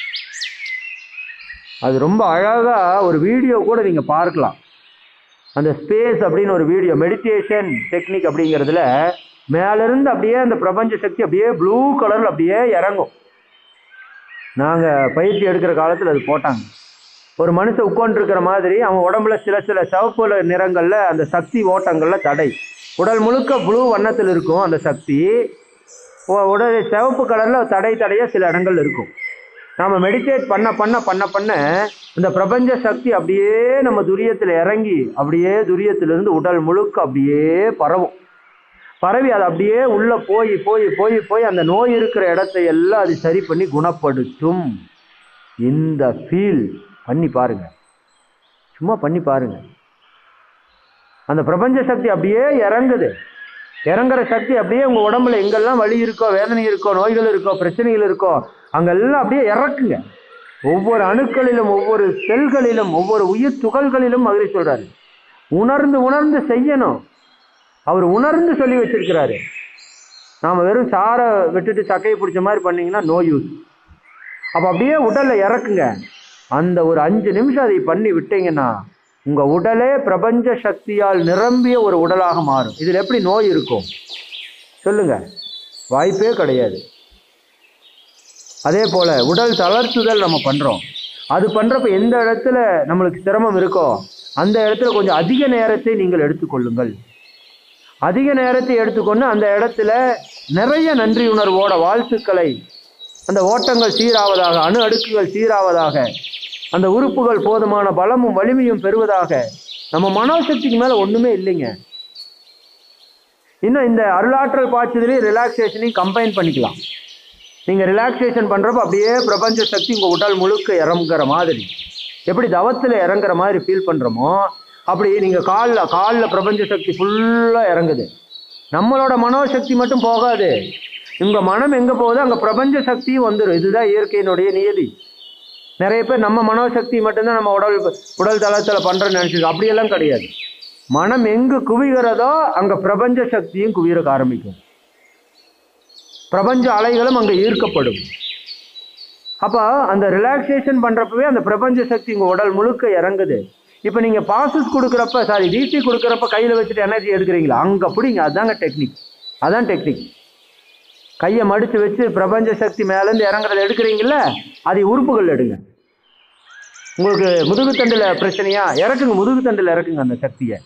அது ரொம்ப அழகா ஒரு வீடியோ கூட நீங்க பார்க்கலாம் அந்த ஸ்பேஸ் அப்படின்னு ஒரு வீடியோ மெடிடேஷன் டெக்னிக் அப்படிங்கிறதுல மேலிருந்து அப்படியே அந்த பிரபஞ்ச சக்தி அப்படியே ப்ளூ கலரில் அப்படியே இறங்கும் நாங்கள் பயிற்சி எடுக்கிற காலத்தில் அது போட்டாங்க ஒரு மனுஷன் உட்காந்துருக்கிற மாதிரி அவன் உடம்புல சில சில சிவப்பு நிறங்களில் அந்த சக்தி ஓட்டங்களில் தடை உடல் முழுக்க ப்ளூ வண்ணத்தில் இருக்கும் அந்த சக்தி உ- உடல் சிவப்பு கலரில் தடை தடைய சில இடங்கள் இருக்கும் நாம் மெடிடேட் பண்ண பண்ண பண்ண பண்ண இந்த பிரபஞ்ச சக்தி அப்படியே நம்ம துரியத்தில் இறங்கி அப்படியே துரியத்திலிருந்து உடல் முழுக்க அப்படியே பரவும் பரவி அது அப்படியே உள்ள போய் போய் போய் போய் அந்த நோய் இருக்கிற இடத்தை எல்லாம் அது சரி பண்ணி குணப்படுத்தும் இந்த ஃபீல் பண்ணி பாருங்க சும்மா பண்ணி பாருங்க அந்த பிரபஞ்ச சக்தி அப்படியே இறங்குது இறங்குற சக்தி அப்படியே உங்க உடம்புல எங்கெல்லாம் வலி இருக்கோ வேதனை இருக்கோ நோய்கள் இருக்கோ பிரச்சனைகள் இருக்கோ அங்கெல்லாம் அப்படியே இறக்குங்க ஒவ்வொரு அணுக்களிலும் ஒவ்வொரு செல்களிலும் ஒவ்வொரு உயிர் துகள்களிலும் மகிழ்ச்சி சொல்றாரு உணர்ந்து உணர்ந்து செய்யணும் அவர் உணர்ந்து சொல்லி வச்சிருக்கிறாரு நாம வெறும் சாரை விட்டுட்டு சக்கையை பிடிச்ச மாதிரி பண்ணீங்கன்னா நோ யூஸ் அப்போ அப்படியே உடல்ல இறக்குங்க அந்த ஒரு அஞ்சு நிமிஷம் அதை பண்ணி விட்டீங்கன்னா உங்க உடலே பிரபஞ்ச சக்தியால் நிரம்பிய ஒரு உடலாக மாறும் இதில் எப்படி நோய் இருக்கும் சொல்லுங்க வாய்ப்பே கிடையாது அதே போல உடல் தளர்த்துதல் நம்ம பண்றோம் அது பண்றப்ப எந்த இடத்துல நம்மளுக்கு சிரமம் இருக்கோ அந்த இடத்துல கொஞ்சம் அதிக நேரத்தை நீங்கள் எடுத்துக்கொள்ளுங்கள் அதிக நேரத்தை எடுத்துக்கொண்டு அந்த இடத்துல நிறைய நன்றி உணர்வோட வாழ்த்துக்களை அந்த ஓட்டங்கள் சீராவதாக அணு அடுக்குகள் சீராவதாக அந்த உறுப்புகள் போதுமான பலமும் வலிமையும் பெறுவதாக நம்ம மனோசக்திக்கு மேல ஒண்ணுமே இல்லைங்க இன்னும் இந்த அருளாற்றல் பாய்ச்சதுலேயும் ரிலாக்ஸேஷனையும் கம்பைன் பண்ணிக்கலாம் நீங்க ரிலாக்ஸேஷன் பண்றப்ப அப்படியே பிரபஞ்ச சக்தி உங்க உடல் முழுக்க இறங்குற மாதிரி எப்படி தவத்துல இறங்குற மாதிரி ஃபீல் பண்றோமோ அப்படி நீங்க காலில் காலில் பிரபஞ்ச சக்தி ஃபுல்லா இறங்குது நம்மளோட மனோசக்தி மட்டும் போகாது உங்க மனம் எங்க போகுதோ அங்க பிரபஞ்ச சக்தியும் வந்துடும் இதுதான் இயற்கையினுடைய நியதி நிறைய பேர் நம்ம மனோசக்தி மட்டும்தான் நம்ம உடல் உடல் தளத்துல பண்றோம்னு நினைச்சிருக்கோம் அப்படியெல்லாம் கிடையாது மனம் எங்கு குவிகிறதோ அங்க பிரபஞ்ச சக்தியும் குவியறக்க ஆரம்பிக்கும் பிரபஞ்ச அலைகளும் அங்க ஈர்க்கப்படும் அப்போ அந்த ரிலாக்ஸேஷன் பண்றப்பவே அந்த பிரபஞ்ச சக்தி உங்க உடல் முழுக்க இறங்குது இப்போ நீங்க பாசஸ் கொடுக்குறப்ப சாரி டிசி கொடுக்குறப்ப கையில வச்சுட்டு எனர்ஜி எடுக்கிறீங்களா அங்க பிடிங்க அதாங்க டெக்னிக் அதான் டெக்னிக் கையை மடிச்சு வச்சு பிரபஞ்ச சக்தி மேலேருந்து இறங்குறத எடுக்கிறீங்கல்ல அதை உறுப்புகள் எடுங்க உங்களுக்கு முதுகுத்தண்டுல பிரச்சனையா இறக்குங்க முதுகுத்தண்டுல இறக்குங்க அந்த சக்தியை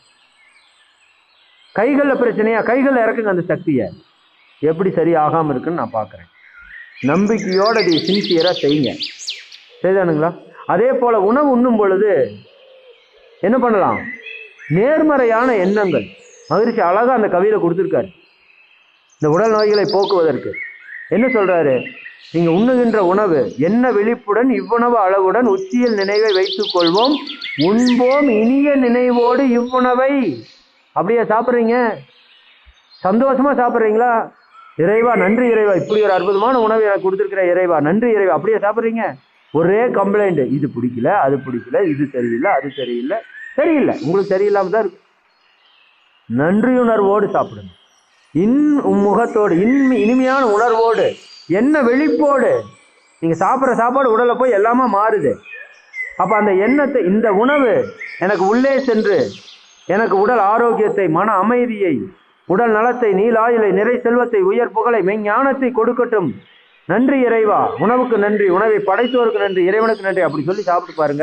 கைகளில் பிரச்சனையா கைகளில் இறக்குங்க அந்த சக்தியை எப்படி சரி ஆகாம இருக்குன்னு நான் பார்க்குறேன் நம்பிக்கையோட இதை சின்சியராக செய்யுங்க சரிதானுங்களா அதே போல உணவு உண்ணும் பொழுது என்ன பண்ணலாம் நேர்மறையான எண்ணங்கள் மகிழ்ச்சி அழகா அந்த கவியில கொடுத்துருக்காரு இந்த உடல் நோய்களை போக்குவதற்கு என்ன சொல்றாரு நீங்க உண்ணுகின்ற உணவு என்ன விழிப்புடன் இவ்வுணவு அளவுடன் உச்சியில் நினைவை வைத்துக் கொள்வோம் உண்போம் இனிய நினைவோடு இவ்வுணவை அப்படியே சாப்பிட்றீங்க சந்தோஷமா சாப்பிட்றீங்களா இறைவா நன்றி இறைவா இப்படி ஒரு அற்புதமான உணவு எனக்கு கொடுத்துருக்கிற இறைவா நன்றி இறைவா அப்படியே சாப்பிட்றீங்க ஒரே கம்ப்ளைண்ட் இது பிடிக்கல அது பிடிக்கல இது சரியில்லை அது சரியில்லை சரியில்லை உங்களுக்கு சரியில்லாம தான் இருக்கு நன்றியுணர்வோடு சாப்பிடுங்க இன் முகத்தோடு இன்மி இனிமையான உணர்வோடு என்ன வெளிப்போடு நீங்க சாப்பிட்ற சாப்பாடு உடல்ல போய் எல்லாமே மாறுது அப்ப அந்த எண்ணத்தை இந்த உணவு எனக்கு உள்ளே சென்று எனக்கு உடல் ஆரோக்கியத்தை மன அமைதியை உடல் நலத்தை நீலாயுளை நிறை செல்வத்தை உயர் புகழை மெஞ்ஞானத்தை கொடுக்கட்டும் நன்றி இறைவா உணவுக்கு நன்றி உணவை படைத்தோருக்கு நன்றி இறைவனுக்கு நன்றி அப்படி சொல்லி சாப்பிட்டு பாருங்க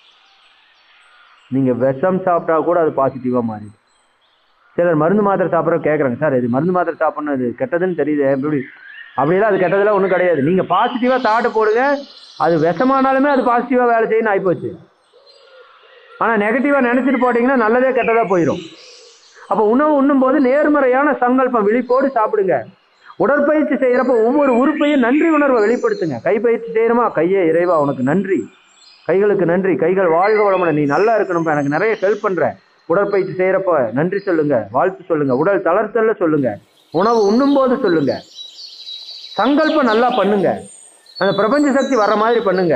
நீங்க விஷம் சாப்பிட்டா கூட அது பாசிட்டிவா மாறிடும் சிலர் மருந்து மாத்திரை சாப்பிட்ற கேட்குறாங்க சார் இது மருந்து மாத்திரை சாப்பிடணும் இது கெட்டதுன்னு தெரியுது எப்படி அப்படியெல்லாம் அது கெட்டதெல்லாம் ஒன்றும் கிடையாது நீங்கள் பாசிட்டிவாக தாட்டு போடுங்க அது விஷமானாலுமே அது பாசிட்டிவாக வேலை செய்யணும் ஆகிப்போச்சு ஆனால் நெகட்டிவாக நினச்சிட்டு போட்டிங்கன்னா நல்லதே கெட்டதாக போயிடும் அப்போ உணவு உண்ணும்போது நேர்மறையான சங்கல்பம் விழிப்போடு சாப்பிடுங்க உடற்பயிற்சி செய்கிறப்ப ஒவ்வொரு உறுப்பையும் நன்றி உணர்வை வெளிப்படுத்துங்க கைப்பயிற்சி செய்யணுமா கையே இறைவா உனக்கு நன்றி கைகளுக்கு நன்றி கைகள் வாழ்க வளமுடன் நீ நல்லா இருக்கணும்ப்பா எனக்கு நிறைய ஹெல்ப் பண்ற உடற்பயிற்சி செய்யறப்ப நன்றி சொல்லுங்க வாழ்த்து சொல்லுங்க உடல் தளர்த்தல்ல சொல்லுங்க உணவு உண்ணும்போது சொல்லுங்க சங்கல்பம் நல்லா பண்ணுங்க அந்த பிரபஞ்ச சக்தி வர்ற மாதிரி பண்ணுங்க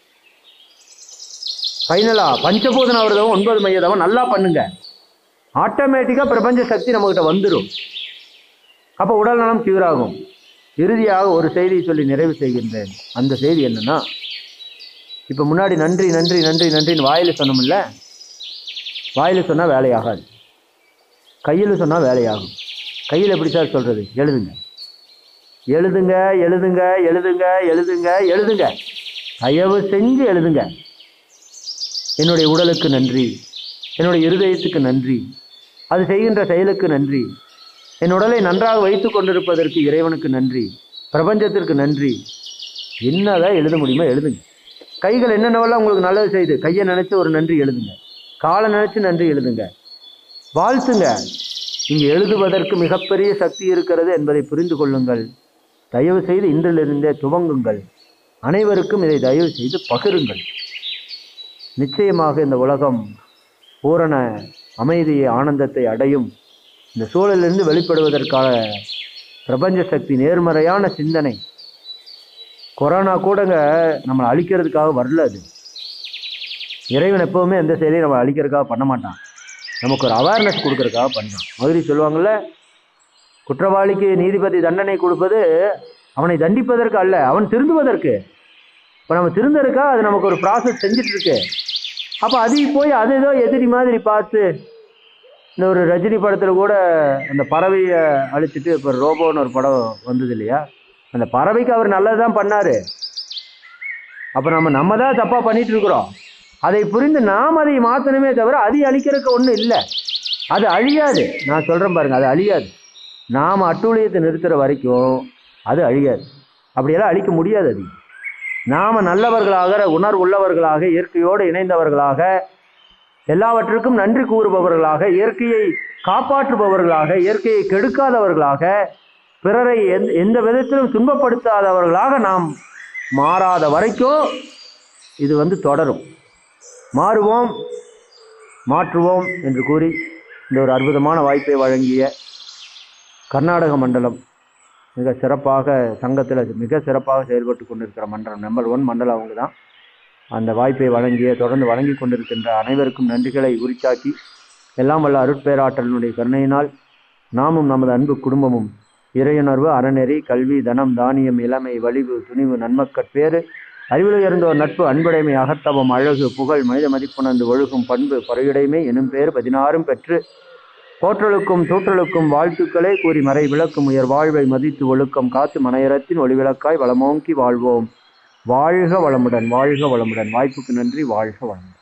ஃபைனலா பஞ்சபூதன விரதம் ஒன்பது மையதவம் நல்லா பண்ணுங்க ஆட்டோமேட்டிக்கா பிரபஞ்ச சக்தி நம்மகிட்ட வந்துடும் அப்போ உடல் நலம் கியூர் ஆகும் இறுதியாக ஒரு செய்தியை சொல்லி நிறைவு செய்கின்றேன் அந்த செய்தி என்னன்னா இப்போ முன்னாடி நன்றி நன்றி நன்றி நன்றின்னு வாயில் சொன்னோம்ல வாயில் சொன்னால் வேலையாகாது கையில் சொன்னால் வேலையாகும் கையில் எப்படி சார் சொல்கிறது எழுதுங்க எழுதுங்க எழுதுங்க எழுதுங்க எழுதுங்க எழுதுங்க தயவு செஞ்சு எழுதுங்க என்னுடைய உடலுக்கு நன்றி என்னுடைய இருதயத்துக்கு நன்றி அது செய்கின்ற செயலுக்கு நன்றி என் உடலை நன்றாக வைத்து கொண்டிருப்பதற்கு இறைவனுக்கு நன்றி பிரபஞ்சத்திற்கு நன்றி என்னதான் எழுத முடியுமோ எழுதுங்க கைகள் என்னென்னவெல்லாம் உங்களுக்கு நல்லது செய்யுது கையை நினைச்சு ஒரு நன்றி எழுதுங்க காலை நினைச்சு நன்றி எழுதுங்க வாழ்த்துங்க இங்கு எழுதுவதற்கு மிகப்பெரிய சக்தி இருக்கிறது என்பதை புரிந்து கொள்ளுங்கள் தயவு செய்து இன்றிலிருந்தே துவங்குங்கள் அனைவருக்கும் இதை தயவு செய்து பகிருங்கள் நிச்சயமாக இந்த உலகம் பூரண அமைதியை ஆனந்தத்தை அடையும் இந்த சூழலிலிருந்து வெளிப்படுவதற்கான பிரபஞ்ச சக்தி நேர்மறையான சிந்தனை கொரோனா கூடங்க நம்மளை அழிக்கிறதுக்காக வரல அது இறைவன் எப்பவுமே எந்த செயலையும் நம்ம அழிக்கிறதுக்காக பண்ண மாட்டான் நமக்கு ஒரு அவேர்னஸ் கொடுக்கறதுக்காக பண்ணுறான் மதுரை சொல்லுவாங்கல்ல குற்றவாளிக்கு நீதிபதி தண்டனை கொடுப்பது அவனை தண்டிப்பதற்கு அல்ல அவன் திருந்துவதற்கு இப்போ நம்ம திருந்தருக்கா அது நமக்கு ஒரு ப்ராசஸ் செஞ்சுட்டு இருக்கு அப்போ அது போய் அது ஏதோ எதிரி மாதிரி பார்த்து இந்த ஒரு ரஜினி படத்தில் கூட அந்த பறவையை அழிச்சிட்டு இப்போ ரோபோன்னு ஒரு படம் வந்தது இல்லையா அந்த பறவைக்கு அவர் நல்லது தான் பண்ணார் அப்போ நம்ம நம்ம தான் தப்பாக பண்ணிட்டு இருக்கிறோம் அதை புரிந்து நாம் அதை மாற்றணுமே தவிர அது அழிக்கிறதுக்கு ஒன்றும் இல்லை அது அழியாது நான் சொல்கிறேன் பாருங்க அது அழியாது நாம் அட்டூழியத்தை நிறுத்துகிற வரைக்கும் அது அழியாது அப்படியெல்லாம் அழிக்க முடியாது அது நாம் நல்லவர்களாக உணர்வுள்ளவர்களாக இயற்கையோடு இணைந்தவர்களாக எல்லாவற்றுக்கும் நன்றி கூறுபவர்களாக இயற்கையை காப்பாற்றுபவர்களாக இயற்கையை கெடுக்காதவர்களாக பிறரை எந்த எந்த விதத்திலும் துன்பப்படுத்தாதவர்களாக நாம் மாறாத வரைக்கும் இது வந்து தொடரும் மாறுவோம் மாற்றுவோம் என்று கூறி இந்த ஒரு அற்புதமான வாய்ப்பை வழங்கிய கர்நாடக மண்டலம் மிக சிறப்பாக சங்கத்தில் மிக சிறப்பாக செயல்பட்டு கொண்டிருக்கிற மண்டலம் நம்பர் ஒன் மண்டலம் அவங்க தான் அந்த வாய்ப்பை வழங்கிய தொடர்ந்து வழங்கி கொண்டிருக்கின்ற அனைவருக்கும் நன்றிகளை உரித்தாக்கி எல்லாம் வல்ல அருட்பேராற்றலினுடைய கருணையினால் நாமும் நமது அன்பு குடும்பமும் இறையுணர்வு அறநெறி கல்வி தனம் தானியம் இளமை வலிவு துணிவு நன்மக்கட்பேறு அறிவில் உயர்ந்தோர் நட்பு அன்புடைமை அகத்தவம் அழகு புகழ் மனித மதிப்புணர்ந்து ஒழுகும் பண்பு பறையுடைமை எனும் பேர் பதினாறும் பெற்று போற்றலுக்கும் தூற்றலுக்கும் வாழ்த்துக்களே கூறி மறை விளக்கும் உயர் வாழ்வை மதித்து ஒழுக்கம் காத்து மனையரத்தின் ஒளிவிளக்காய் வளமோங்கி வாழ்வோம் வாழ்க வளமுடன் வாழ்க வளமுடன் வாய்ப்புக்கு நன்றி வாழ்க வளமுடன்